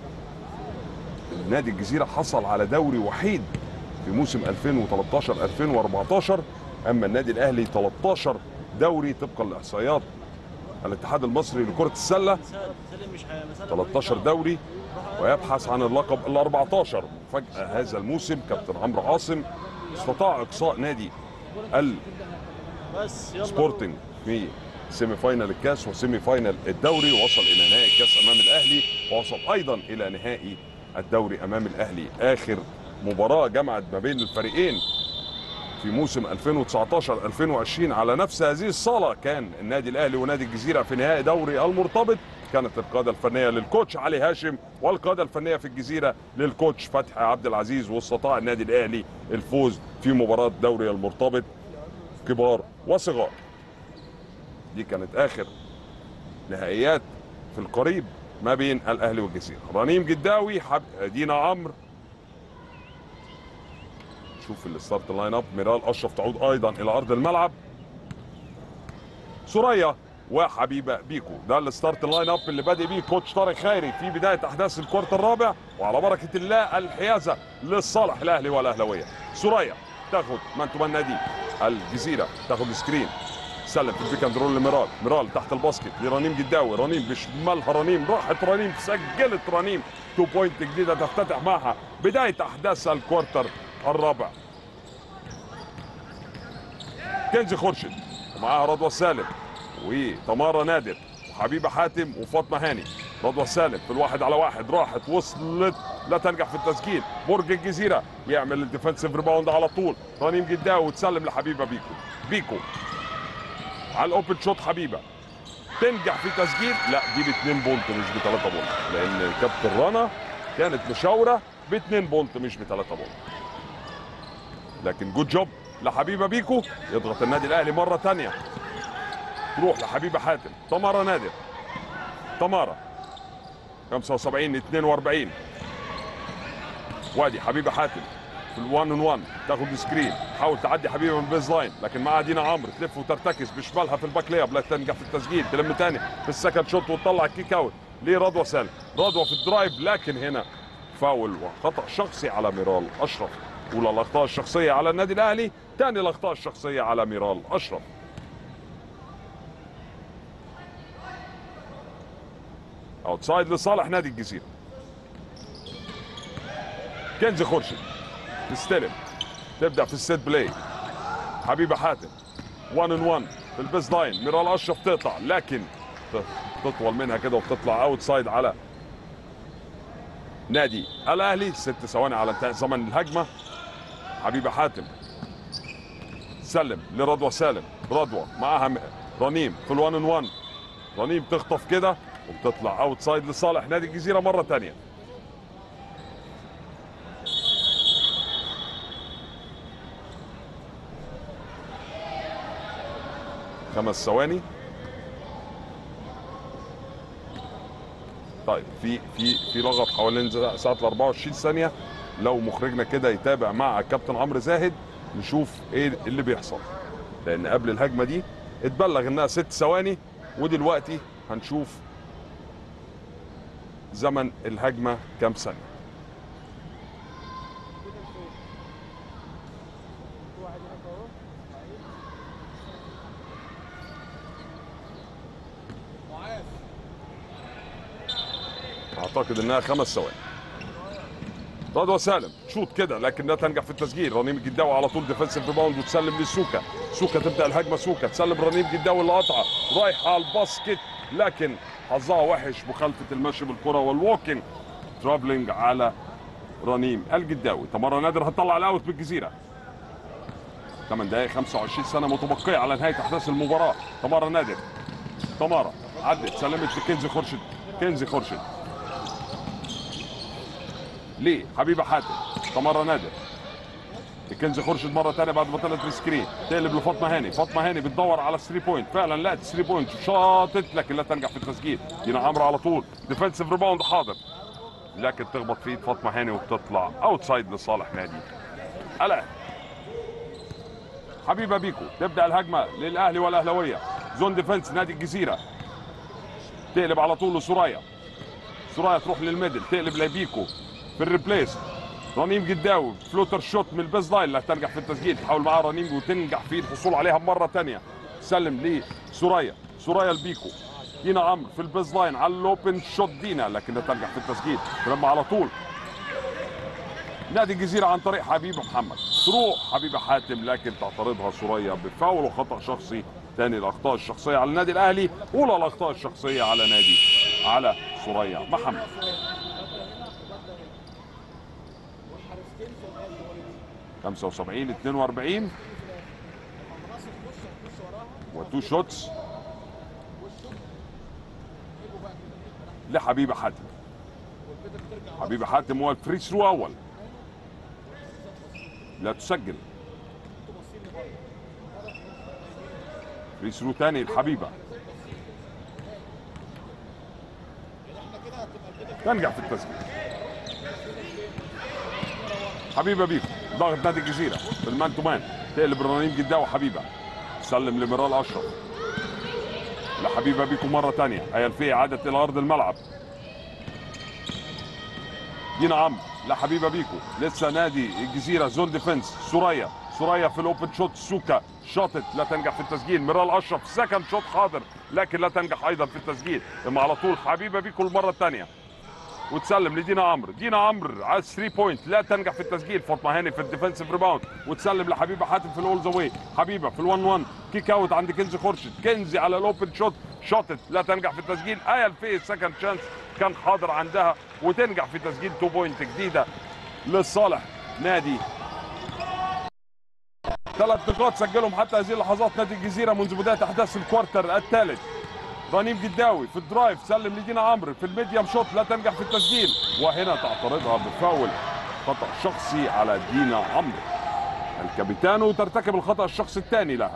نادي الجزيره حصل على دوري وحيد في موسم 2013 2014 اما النادي الاهلي 13 دوري طبقا لاحصائيات الاتحاد المصري لكره السله سلم مش هي- مسألة 13 دوري ويبحث عن اللقب ال 14 فجأة هذا الموسم كابتن عمرو عاصم استطاع اقصاء نادي بس يلا السبورتنج في سيمي فاينال الكاس وسيمي فاينال الدوري ووصل الى نهائي الكاس امام الاهلي ووصل ايضا الى نهائي الدوري امام الاهلي اخر مباراه جمعت ما بين الفريقين في موسم 2019 2020 على نفس هذه الصاله كان النادي الاهلي ونادي الجزيره في نهائي دوري المرتبط كانت القاده الفنيه للكوتش علي هاشم والقاده الفنيه في الجزيره للكوتش فتحي عبد العزيز واستطاع النادي الاهلي الفوز في مباراه دوري المرتبط كبار وصغار دي كانت اخر نهائيات في القريب ما بين الاهلي والجزيره رنيم جداوي حب... دينا عمرو شوف الستارت لاين اب ميرال اشرف تعود ايضا الى ارض الملعب سوريا وحبيبه بيكو ده الستارت لاين اب اللي بادئ بيه كوتش طارق خيري في بدايه احداث الكوارت الرابع وعلى بركه الله الحيازه للصالح الاهلي والاهلاويه سوريا تاخد من تمنى نادي الجزيره تاخد سكرين سلم في البيك اند رول لميرال ميرال تحت الباسكت لرنيم جداوي رنيم بشمالها رنيم راحت رنيم سجلت رنيم تو بوينت جديده تفتتح معها بدايه احداث الكوارتر الرابع كنزي خورشيد ومعاها رضوى سالم وتمارا نادر وحبيبه حاتم وفاطمه هاني رضوى سالم في الواحد على واحد راحت وصلت لا تنجح في التسجيل برج الجزيره يعمل الديفنسيف ريباوند على طول رنيم جداوي وتسلم لحبيبه بيكو بيكو على الاوبن شوت حبيبه تنجح في تسجيل لا دي باثنين بونت مش بثلاثه بونت لان كابتن رنا كانت مشاوره باثنين بونت مش بثلاثه بونت لكن جود جوب لحبيبه بيكو يضغط النادي الاهلي مره ثانيه تروح لحبيبه حاتم تمارا نادر تمارا 75 42 وادي حبيبه حاتم في الوان اون وان تاخد سكرين تحاول تعدي حبيبه من البيز لاين لكن معها دينا عمرو تلف وترتكز بشمالها في الباك لياب لا تنجح في التسجيل تلم تاني في السكند شوت وتطلع الكيك اوت لرضوى سالم رضوى في الدرايف لكن هنا فاول وخطا شخصي على ميرال اشرف اولى الاخطاء الشخصيه على النادي الاهلي ثاني الاخطاء الشخصيه على ميرال اشرف اوتسايد لصالح نادي الجزيره كنزي خورشيد تستلم تبدا في السيت بلاي حبيبه حاتم 1 ان 1 في البيز لاين ميرال اشرف تقطع لكن ت- تطول منها كده وبتطلع اوت سايد على نادي الاهلي ست ثواني على انتهاء زمن الهجمه حبيبه حاتم سلم لرضوى سالم رضوى معاها م- رنيم في الوان ان 1 رنيم تخطف كده وبتطلع اوت سايد لصالح نادي الجزيره مره ثانيه خمس ثواني طيب في في في لغط حوالين ز- ساعه ال 24 ثانيه لو مخرجنا كده يتابع مع الكابتن عمرو زاهد نشوف ايه اللي بيحصل لان قبل الهجمه دي اتبلغ انها ست ثواني ودلوقتي هنشوف زمن الهجمه كام ثانيه اعتقد انها خمس ثواني رضوى سالم شوط كده لكن لا تنجح في التسجيل رنيم الجداوي على طول ديفنسيف ريباوند وتسلم لسوكا سوكا تبدا الهجمه سوكا تسلم رنيم الجداوي اللي قطعه رايح على الباسكت لكن حظها وحش مخالفه المشي بالكره والووكينج ترافلينج على رنيم الجداوي تمارا نادر هتطلع الاوت بالجزيره 8 دقائق 25 سنه متبقيه على نهايه احداث المباراه تمارا نادر تمارا عدت سلمت لكنزي خورشيد كنزي خورشيد ليه حبيبه حاتم تمارا نادر كنزي خورشيد مره ثانيه بعد ما طلعت السكرين تقلب لفاطمه هاني فاطمه هاني بتدور على 3 بوينت فعلا لقت 3 بوينت شاطت لكن لا تنجح في التسجيل دينا عمرو على طول ديفensive ريباوند حاضر لكن تخبط في ايد فاطمه هاني وبتطلع اوتسايد لصالح نادي الاهلي حبيبه بيكو تبدا الهجمه للاهلي والاهلاويه زون ديفنس نادي الجزيره تقلب على طول لسوريا سوريا تروح للميدل تقلب لبيكو في الريبليس رنيم جداوي فلوتر شوت من البيز لاين لا تنجح في التسجيل تحاول معاه رنيم وتنجح في الحصول عليها مره ثانيه سلم لسوريا سوريا البيكو دينا عمرو في البيز لاين على الاوبن شوت دينا لكن لا تنجح في التسجيل لما على طول نادي الجزيرة عن طريق حبيب محمد تروح حبيبة حاتم لكن تعترضها سوريا بفاول وخطأ شخصي ثاني الأخطاء الشخصية على النادي الأهلي أولى الأخطاء الشخصية على نادي على سوريا محمد خمسة وسبعين اتنين واربعين وتو شوتس لحبيبة حاتم حبيبة حاتم هو الفري ثرو أول لا تسجل فري ثرو تاني الحبيبه تنجح في التسجيل حبيبه بيكو ضاغط نادي الجزيره بالمان تو مان تقلب الرنين جداوي حبيبه سلم لميرال اشرف لحبيبه بيكو مره تانية هيلفي عادت الى ارض الملعب دينا عمرو لحبيبه بيكو لسه نادي الجزيره زون ديفنس سوريا سوريا في الاوبن شوت سوكا شاطت لا تنجح في التسجيل ميرال اشرف سكند شوت حاضر لكن لا تنجح ايضا في التسجيل اما على طول حبيبه بيكو المره الثانيه وتسلم لدينا عمرو دينا عمرو على 3 بوينت لا تنجح في التسجيل فاطمه هاني في الديفنسيف ريباوند وتسلم لحبيبه حاتم في الاول ذا واي حبيبه في ال1 1 كيك اوت عند كنزي خورشيد كنزي على الاوبن شوت شاطت لا تنجح في التسجيل ايه الفي سكند شانس كان حاضر عندها وتنجح في تسجيل 2 بوينت جديده لصالح نادي ثلاث نقاط سجلهم حتى هذه اللحظات نادي الجزيره منذ بدايه احداث الكوارتر الثالث رنيم جداوي في الدرايف سلم لدينا عمرو في الميديم شوت لا تنجح في التسجيل وهنا تعترضها بفاول خطا شخصي على دينا عمرو الكابيتانو ترتكب الخطا الشخصي الثاني لها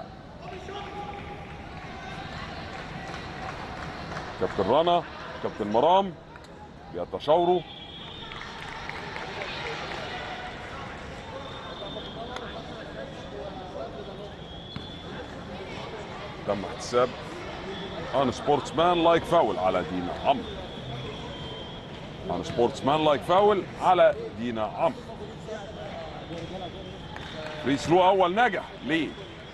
كابتن رنا كابتن مرام بيتشاوروا تم احتساب ان سبورتسمان لايك فاول على دينا عمرو ان سبورتسمان لايك فاول على دينا عمرو فري ثرو اول ناجح ليه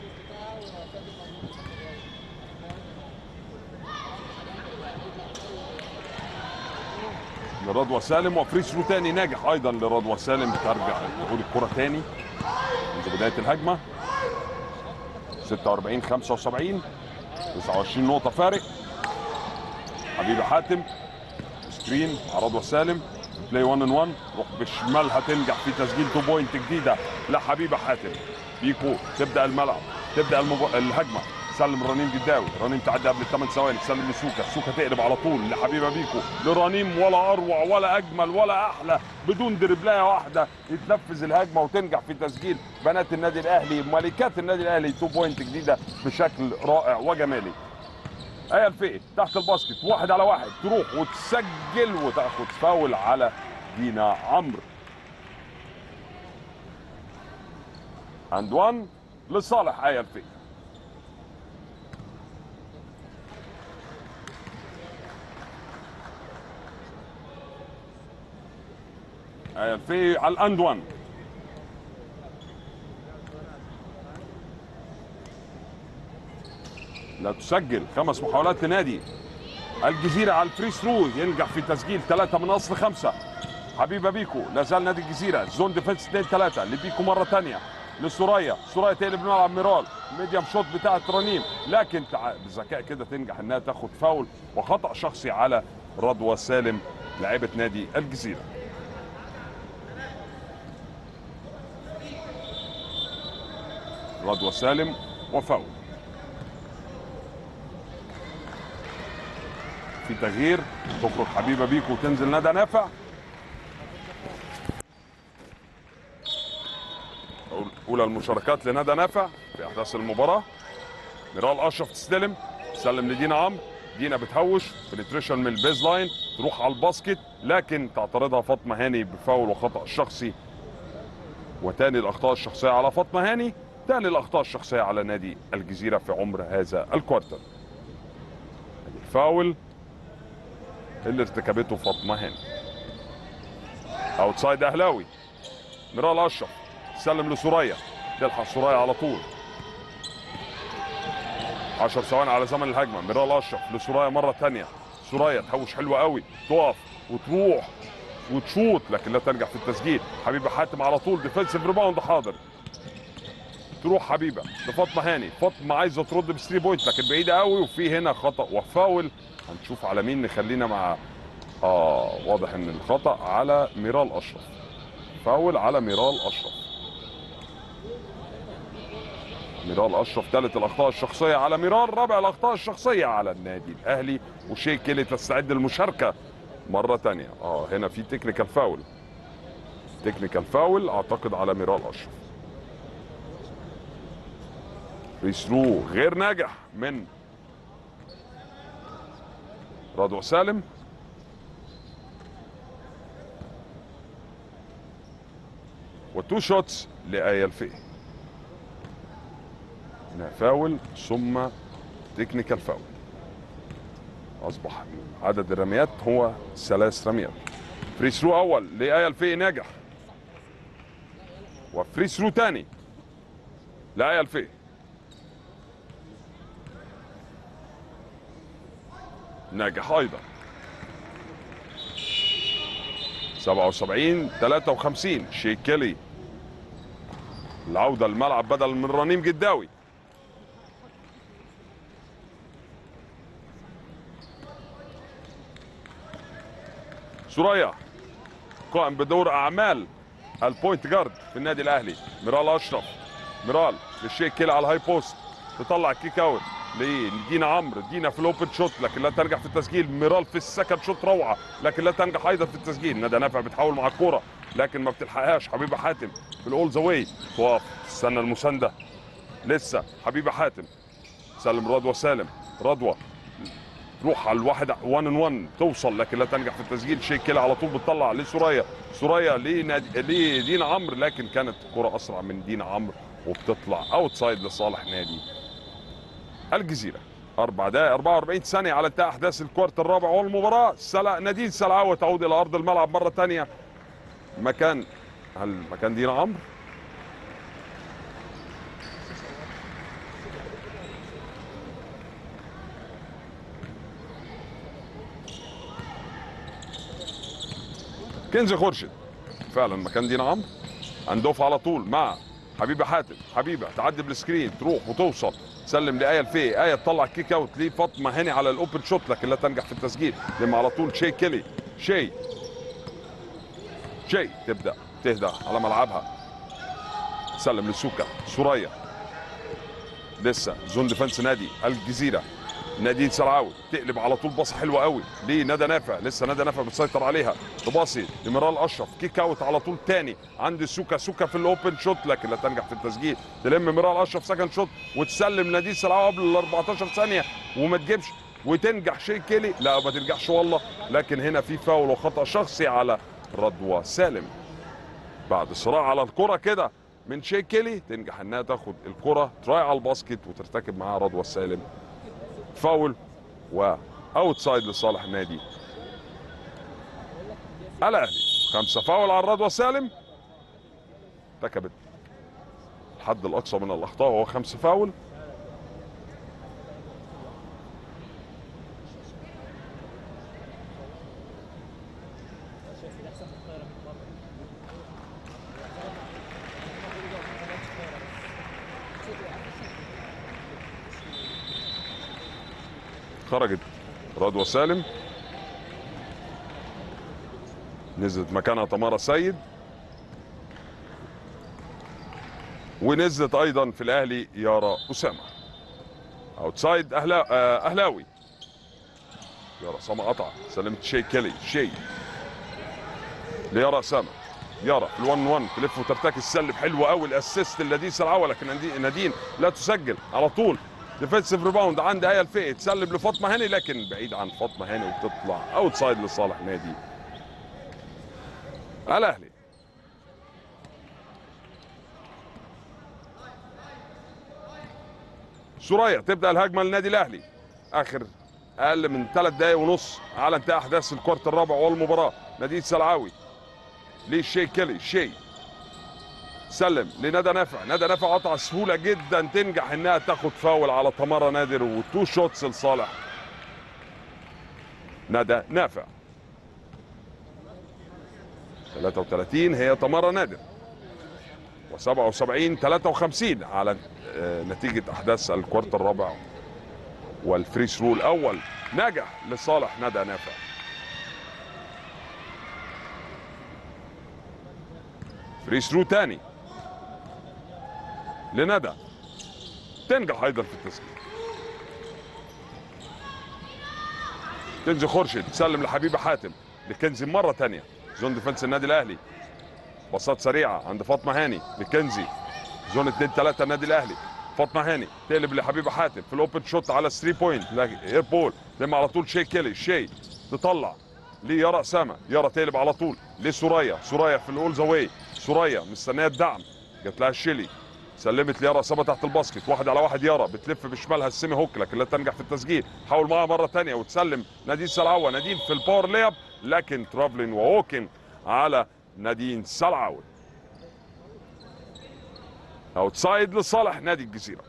لرضوى سالم وفري ثرو تاني ناجح ايضا لرضوى سالم ترجع تعود الكره تاني منذ بدايه الهجمه 46 75 29 نقطة فارق حبيبي حاتم سكرين على رضوى سالم بلاي 1 ان 1 روح بشمالها تنجح في تسجيل 2 بوينت جديدة لحبيبة حاتم بيكو تبدأ الملعب تبدأ المب... الهجمة سلم رنيم جداوي رنيم تعدي قبل الثمان ثواني تسلم لسوكا سوكا تقلب على طول لحبيبه بيكو لرنيم ولا اروع ولا اجمل ولا احلى بدون دربلايه واحده يتنفذ الهجمه وتنجح في تسجيل بنات النادي الاهلي ملكات النادي الاهلي 2 بوينت جديده بشكل رائع وجمالي ايه الفئة تحت الباسكت واحد على واحد تروح وتسجل وتاخد فاول على دينا عمرو عند 1 لصالح ايه الفئة آية الفي على الاند 1 لا تسجل خمس محاولات لنادي الجزيرة على الفري ثرو ينجح في تسجيل ثلاثة من أصل خمسة حبيبة بيكو لا زال نادي الجزيرة زون ديفنس 2 3 لبيكو مرة ثانية لسوريا سوريا تقلب ملعب ميرال ميديم شوت بتاعت رنيم لكن تع... بذكاء كده تنجح انها تاخد فاول وخطأ شخصي على رضوى سالم لاعبة نادي الجزيرة رضوى سالم وفاول في تغيير تخرج حبيبه بيكو وتنزل ندى نافع اولى المشاركات لندى نافع في احداث المباراه ميرال اشرف تستلم تسلم لدينا عمرو دينا بتهوش بنتريشن من البيز لاين تروح على الباسكت لكن تعترضها فاطمه هاني بفاول وخطا شخصي وتاني الاخطاء الشخصيه على فاطمه هاني تاني الاخطاء الشخصيه على نادي الجزيره في عمر هذا الكوارتر ادي الفاول اللي ارتكبته فاطمه هاني اوتسايد اهلاوي ميرال اشرف سلم لسوريا تلحق سوريا على طول 10 ثواني على زمن الهجمه ميرال اشرف لسوريا مره ثانيه سوريا تحوش حلوه قوي تقف وتروح وتشوط لكن لا تنجح في التسجيل حبيبه حاتم على طول ديفensive ريباوند حاضر تروح حبيبه لفاطمه هاني فاطمه عايزه ترد بثري بوينت لكن بعيده قوي وفي هنا خطا وفاول هنشوف على مين نخلينا مع اه واضح ان الخطا على ميرال اشرف فاول على ميرال اشرف ميرال اشرف ثالث الاخطاء الشخصيه على ميرال رابع الاخطاء الشخصيه على النادي الاهلي وشيء كيلي تستعد للمشاركه مره تانية اه هنا في تكنيكال فاول تكنيكال فاول اعتقد على ميرال اشرف فري ثرو غير ناجح من رضوى سالم وتو شوتس لآية الفقي هنا فاول ثم تكنيكال فاول اصبح عدد الرميات هو ثلاث رميات فري ثرو اول لآية الفقي ناجح وفري ثرو تاني لآية الفقي ناجح ايضا 77 53 شيك كيلي العودة الملعب بدل من رنيم جداوي سوريا قائم بدور اعمال البوينت جارد في النادي الاهلي ميرال اشرف ميرال للشيك كيلي على الهاي بوست تطلع كيك اوت لدينا عمرو دينا في الاوبن شوت لكن لا تنجح في التسجيل ميرال في السكند شوت روعه لكن لا تنجح ايضا في التسجيل ندى نافع بتحاول مع الكوره لكن ما بتلحقهاش حبيبه حاتم في الاول ذا واي تقف تستنى المسانده لسه حبيبه حاتم سلم رضوى سالم رضوى تروح على الواحد 1 ان 1 توصل لكن لا تنجح في التسجيل شيء كده على طول بتطلع لسوريا سوريا لنادي لدينا عمرو لكن كانت الكره اسرع من دينا عمرو وبتطلع اوتسايد لصالح نادي الجزيره اربع دقائق 44 ثانيه على انتهاء احداث الكوارت الرابع والمباراه سلا نادين سلعوه تعود الى ارض الملعب مره ثانيه مكان هل مكان دينا عمرو كنزي خورشيد فعلا مكان دينا عمرو هندوف على طول مع حبيبه حاتم حبيبه تعدي بالسكرين تروح وتوصل تسلم لايه الفي ايه تطلع كيك اوت لفاطمه هاني على الاوبن شوت لكن لا تنجح في التسجيل لما على طول شي كيلي شي شي تبدا تهدى على ملعبها تسلم لسوكا سوريا لسه زون ديفنس نادي الجزيره نادين سرعاوي تقلب على طول باصه حلوه قوي لندى نافع لسه ندى نافع بتسيطر عليها تباصي لميرال اشرف كيك اوت على طول تاني عند سوكا سوكا في الاوبن شوت لكن لا تنجح في التسجيل تلم ميرال اشرف سكند شوت وتسلم نادين سرعاوي قبل ال 14 ثانيه وما تجيبش وتنجح شي كيلي لا ما تنجحش والله لكن هنا في فاول وخطا شخصي على رضوى سالم بعد صراع على الكره كده من شي كيلي تنجح انها تاخد الكره تراي على الباسكت وترتكب معاها رضوى سالم فاول واوتسايد لصالح النادي الاهلي خمسه فاول على الرضوى سالم ارتكبت الحد الاقصى من الاخطاء وهو خمسه فاول خرجت رضوى سالم نزلت مكانها تمارا سيد ونزلت ايضا في الاهلي يارا اسامه اوتسايد أهلا آه، اهلاوي يارا اسامه قطع سلمت شي كيلي شي ليارا اسامه يارا في ال1 1 تلف وترتكز تسلم حلوه قوي الاسيست لنادين سرعاوه لكن نادين- نادين لا تسجل على طول ديفensive ريباوند عند ايه الفقي تسلم لفاطمه هاني لكن بعيد عن فاطمه هاني وبتطلع اوتسايد لصالح نادي الاهلي سوريا تبدا الهجمه للنادي الاهلي اخر اقل من ثلاث دقائق ونص على انتهاء احداث الكوارت الرابع والمباراه نادي سلعاوي للشي كيلي شي سلم لندى نافع ندى نافع قطع سهوله جدا تنجح انها تاخد فاول على تمارا نادر وتو شوتس لصالح ندى نافع 33 هي تمارا نادر و77 53 على آه، نتيجه احداث الكوارت الرابع والفري ثرو الاول نجح لصالح ندى نافع فري ثرو تاني لندى تنجح ايضا في التسجيل كنزي خورشيد تسلم لحبيبه حاتم لكنزي مره تانية زون ديفنس النادي الاهلي باصات سريعه عند فاطمه هاني لكنزي زون 2 3 النادي الاهلي فاطمه هاني تقلب لحبيبه حاتم في الاوبن شوت على 3 بوينت اير بول لما على طول شي كيلي شي تطلع ليارا اسامه يارا تقلب على طول لسوريا سوريا في الاول ذا واي سوريا مستنيه الدعم جات لها الشيلي سلمت ليارا اسامه تحت الباسكت واحد على واحد يارا بتلف بشمالها السيمي هوك لكن لا تنجح في التسجيل حاول معاها مره ثانيه وتسلم نادين سلعوه نادين في الباور لياب لكن ترافلين ووكن على نادين سلعوه اوتسايد لصالح نادي الجزيره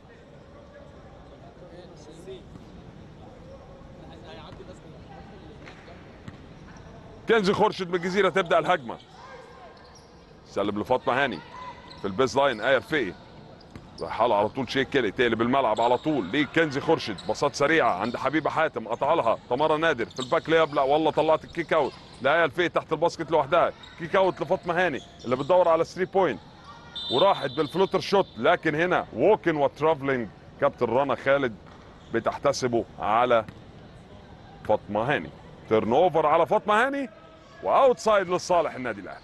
كنزي خورشيد من الجزيره تبدا الهجمه سلم لفاطمه هاني في البيز لاين ايه فيه رايحه على طول شيك كيلي تقلب الملعب على طول ليه كنزي خورشيد باصات سريعه عند حبيبه حاتم قطع لها تمارا نادر في الباك لياب لا والله طلعت الكيك اوت لا الفيه تحت الباسكت لوحدها كيك اوت لفاطمه هاني اللي بتدور على 3 بوينت وراحت بالفلوتر شوت لكن هنا ووكن وترافلينج كابتن رنا خالد بتحتسبه على فاطمه هاني تيرن اوفر على فاطمه هاني واوتسايد لصالح النادي الاهلي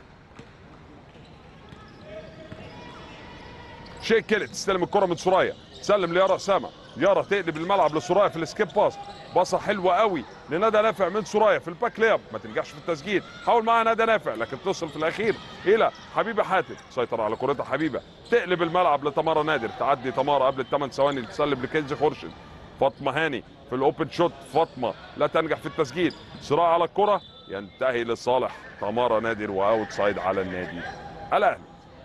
شيك كيلي تستلم الكره من سوريا تسلم ليارا اسامه يارا تقلب الملعب لسوريا في السكيب باس باصه حلوه قوي لندى نافع من سوريا في الباك لياب ما تنجحش في التسجيل حاول معاها ندى نافع لكن توصل في الاخير الى حبيبه حاتم سيطر على كرتها حبيبه تقلب الملعب لتمارا نادر تعدي تمارا قبل الثمان ثواني تسلم لكنزي خورشيد فاطمه هاني في الاوبن شوت فاطمه لا تنجح في التسجيل صراع على الكره ينتهي لصالح تمارا نادر واوت سايد على النادي الاهلي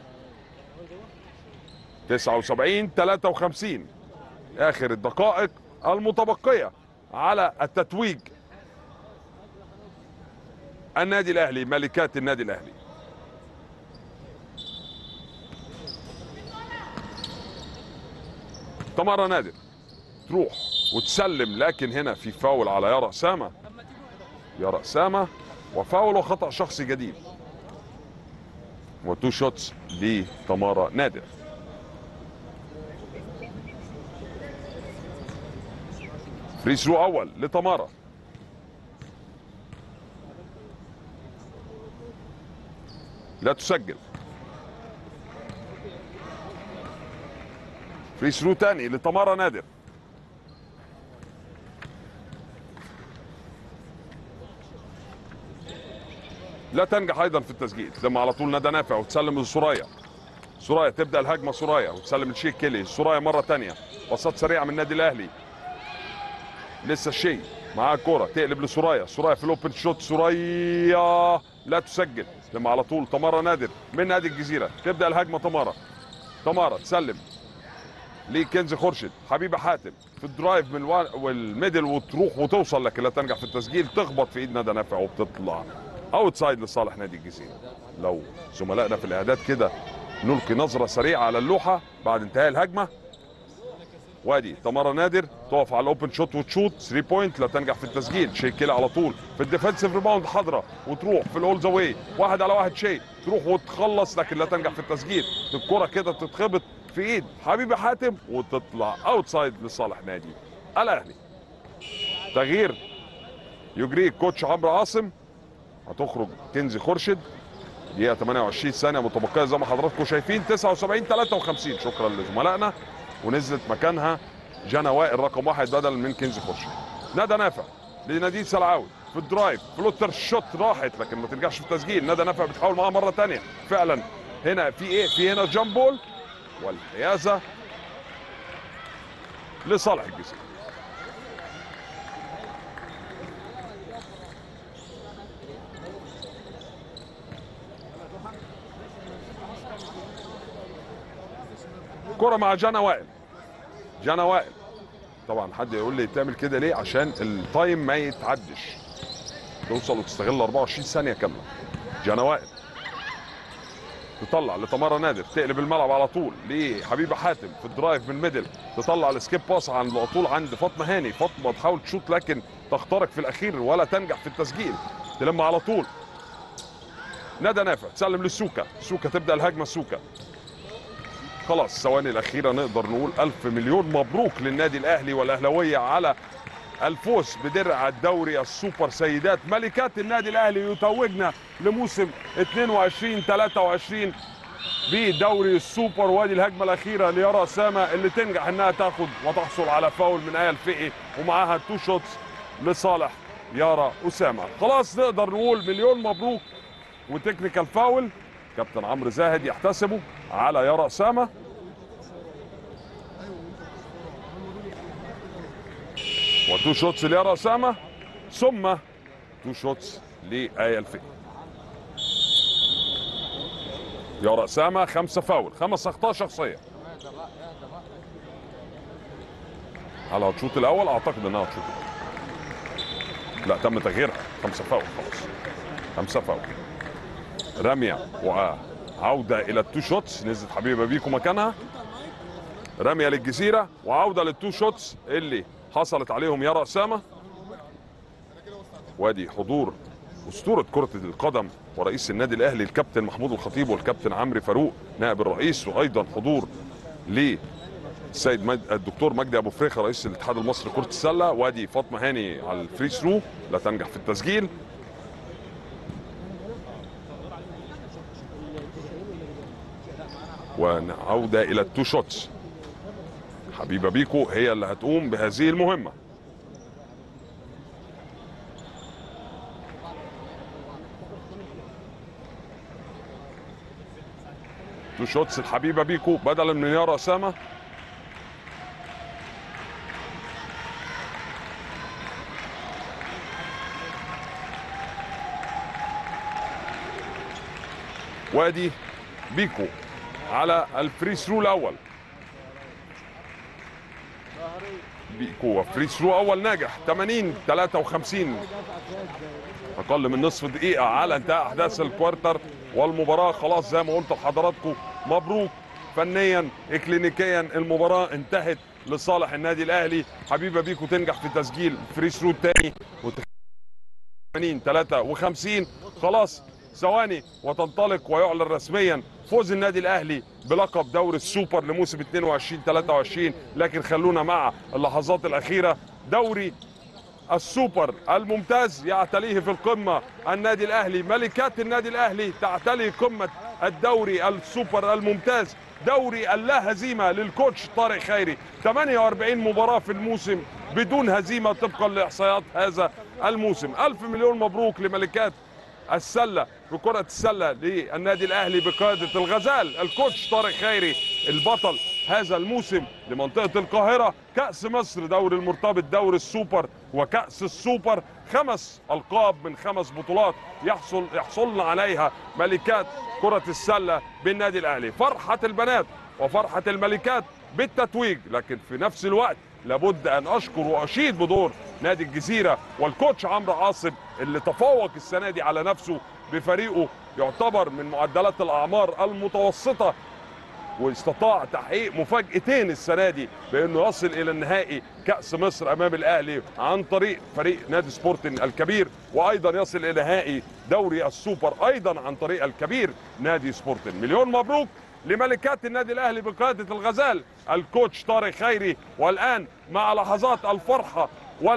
79 53 اخر الدقائق المتبقيه على التتويج النادي الاهلي ملكات النادي الاهلي تمارا نادر تروح وتسلم لكن هنا في فاول على يارا اسامه يارا اسامه وفاول وخطا شخصي جديد وتو شوتس لتمارا نادر فري ثرو اول لتمارا لا تسجل فري ثرو تاني لتمارا نادر لا تنجح ايضا في التسجيل لما على طول ندى نافع وتسلم لسوريا سوريا تبدا الهجمه سوريا وتسلم لشيك كيلي سوريا مره تانية باصات سريعه من النادي الاهلي لسه الشيء معاه الكرة تقلب لسوريا سوريا في الاوبن شوت سوريا لا تسجل لما على طول تمارا نادر من نادي الجزيرة تبدأ الهجمة تمارا تمارا تسلم لكنزي خورشيد حبيبة حاتم في الدرايف من الوان والميدل وتروح وتوصل لكن لا تنجح في التسجيل تخبط في ايد ندى نافع وبتطلع اوت سايد لصالح نادي الجزيرة لو زملائنا في الاعداد كده نلقي نظرة سريعة على اللوحة بعد انتهاء الهجمة وادي تمارا نادر تقف على الاوبن شوت وتشوت 3 بوينت لا تنجح في التسجيل شي كيلي على طول في الديفensive ريباوند حاضره وتروح في الاول ذا واي واحد على واحد شي تروح وتخلص لكن لا تنجح في التسجيل الكره كده تتخبط في ايد حبيبي حاتم وتطلع اوتسايد لصالح نادي الاهلي تغيير يجريه كوتش عمرو عاصم هتخرج كنزي خورشيد دقيقة 28 ثانية متبقية زي ما حضراتكم شايفين 79 53 شكرا لزملائنا ونزلت مكانها جانا وائل رقم واحد بدل من كنزي خورشيد ندى نافع لنادين سلعاوي في الدرايف فلوتر شوت راحت لكن ما تنجحش في التسجيل ندى نافع بتحاول معاها مرة تانية فعلا هنا في ايه في هنا جامب بول والحيازة لصالح الجزيره كرة مع جانا وائل جانا وائل طبعا حد يقول لي تعمل كده ليه عشان التايم ما يتعدش توصل وتستغل 24 ثانية كاملة جانا وائل تطلع لتمارا نادر تقلب الملعب على طول لحبيبه حاتم في الدرايف من ميدل تطلع السكيب باس عن على طول عند فاطمه هاني فاطمه تحاول تشوط لكن تخترق في الاخير ولا تنجح في التسجيل تلم على طول ندى نافع تسلم للسوكا سوكا تبدا الهجمه سوكا خلاص الثواني الاخيره نقدر نقول الف مليون مبروك للنادي الاهلي والاهلاويه على الفوز بدرع الدوري السوبر سيدات ملكات النادي الاهلي يتوجنا لموسم 22 23 بدوري السوبر وادي الهجمه الاخيره ليارا سامه اللي تنجح انها تاخد وتحصل على فاول من ايه الفقي ومعاها تو شوتس لصالح يارا اسامه خلاص نقدر نقول مليون مبروك وتكنيكال فاول كابتن عمرو زاهد يحتسبه على يارا اسامه وتو شوتس ليارا اسامه ثم تو شوتس لآية الفقي يارا اسامه خمسه فاول خمس اخطاء شخصيه هل هتشوط الاول اعتقد انها هتشوط الأول. لا تم تغييرها خمسه فاول خلاص خمسه فاول رميه وعوده الى التو شوتس نزلت حبيبه بيكو مكانها رميه للجزيره وعوده للتو شوتس اللي حصلت عليهم يارا اسامه وادي حضور اسطوره كره القدم ورئيس النادي الاهلي الكابتن محمود الخطيب والكابتن عمرو فاروق نائب الرئيس وايضا حضور للسيد مج... الدكتور مجدي ابو فريخه رئيس الاتحاد المصري لكره السله وادي فاطمه هاني على الفري ثرو لا تنجح في التسجيل وعوده الى التو شوتس حبيبه بيكو هي اللي هتقوم بهذه المهمه تو شوتس الحبيبه بيكو بدلا من يارا اسامه وادي بيكو على الفري ثرو الاول بيكو فري ثرو اول ناجح 80 53 اقل من نصف دقيقه على انتهاء احداث الكوارتر والمباراه خلاص زي ما قلت لحضراتكم مبروك فنيا اكلينيكيا المباراه انتهت لصالح النادي الاهلي حبيبه بيكو تنجح في تسجيل فري ثرو الثاني 80 53 خلاص ثواني وتنطلق ويعلن رسميا فوز النادي الاهلي بلقب دوري السوبر لموسم 22 23 لكن خلونا مع اللحظات الاخيره دوري السوبر الممتاز يعتليه في القمه النادي الاهلي ملكات النادي الاهلي تعتلي قمه الدوري السوبر الممتاز دوري اللا هزيمه للكوتش طارق خيري 48 مباراه في الموسم بدون هزيمه طبقا لاحصائيات هذا الموسم الف مليون مبروك لملكات السله في كره السله للنادي الاهلي بقياده الغزال الكوتش طارق خيري البطل هذا الموسم لمنطقه القاهره كاس مصر دوري المرتبط دوري السوبر وكاس السوبر خمس القاب من خمس بطولات يحصل يحصلن عليها ملكات كره السله بالنادي الاهلي فرحه البنات وفرحه الملكات بالتتويج لكن في نفس الوقت لابد ان اشكر واشيد بدور نادي الجزيره والكوتش عمرو عاصم اللي تفوق السنه دي على نفسه بفريقه يعتبر من معدلات الاعمار المتوسطه واستطاع تحقيق مفاجاتين السنه دي بانه يصل الى النهائي كاس مصر امام الاهلي عن طريق فريق نادي سبورتنج الكبير وايضا يصل الى نهائي دوري السوبر ايضا عن طريق الكبير نادي سبورتنج مليون مبروك لملكات النادي الاهلي بقياده الغزال الكوتش طارق خيري والان مع لحظات الفرحه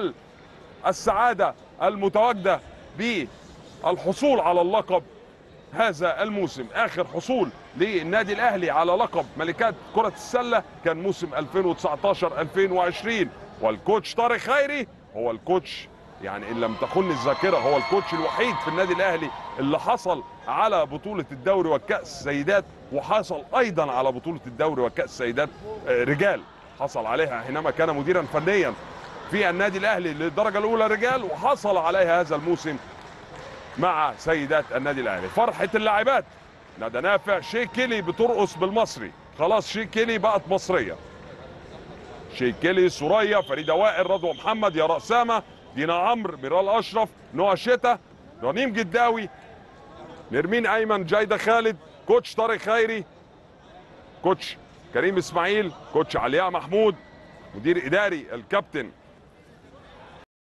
والسعاده المتواجده بالحصول على اللقب هذا الموسم اخر حصول للنادي الاهلي على لقب ملكات كره السله كان موسم 2019 2020 والكوتش طارق خيري هو الكوتش يعني ان لم تخن الذاكره هو الكوتش الوحيد في النادي الاهلي اللي حصل على بطوله الدوري والكاس سيدات وحصل ايضا على بطوله الدوري وكاس سيدات آه، رجال حصل عليها حينما كان مديرا فنيا في النادي الاهلي للدرجه الاولى رجال وحصل عليها هذا الموسم مع سيدات النادي الاهلي فرحه اللاعبات ندى نافع شي كيلي بترقص بالمصري خلاص شي كيلي بقت مصريه شي كيلي سوريا فريده وائل رضوى محمد يا اسامه دينا عمرو ميرال اشرف نوى شتا رنيم جداوي نرمين ايمن جايده خالد كوتش طارق خيري كوتش كريم اسماعيل كوتش علياء محمود مدير اداري الكابتن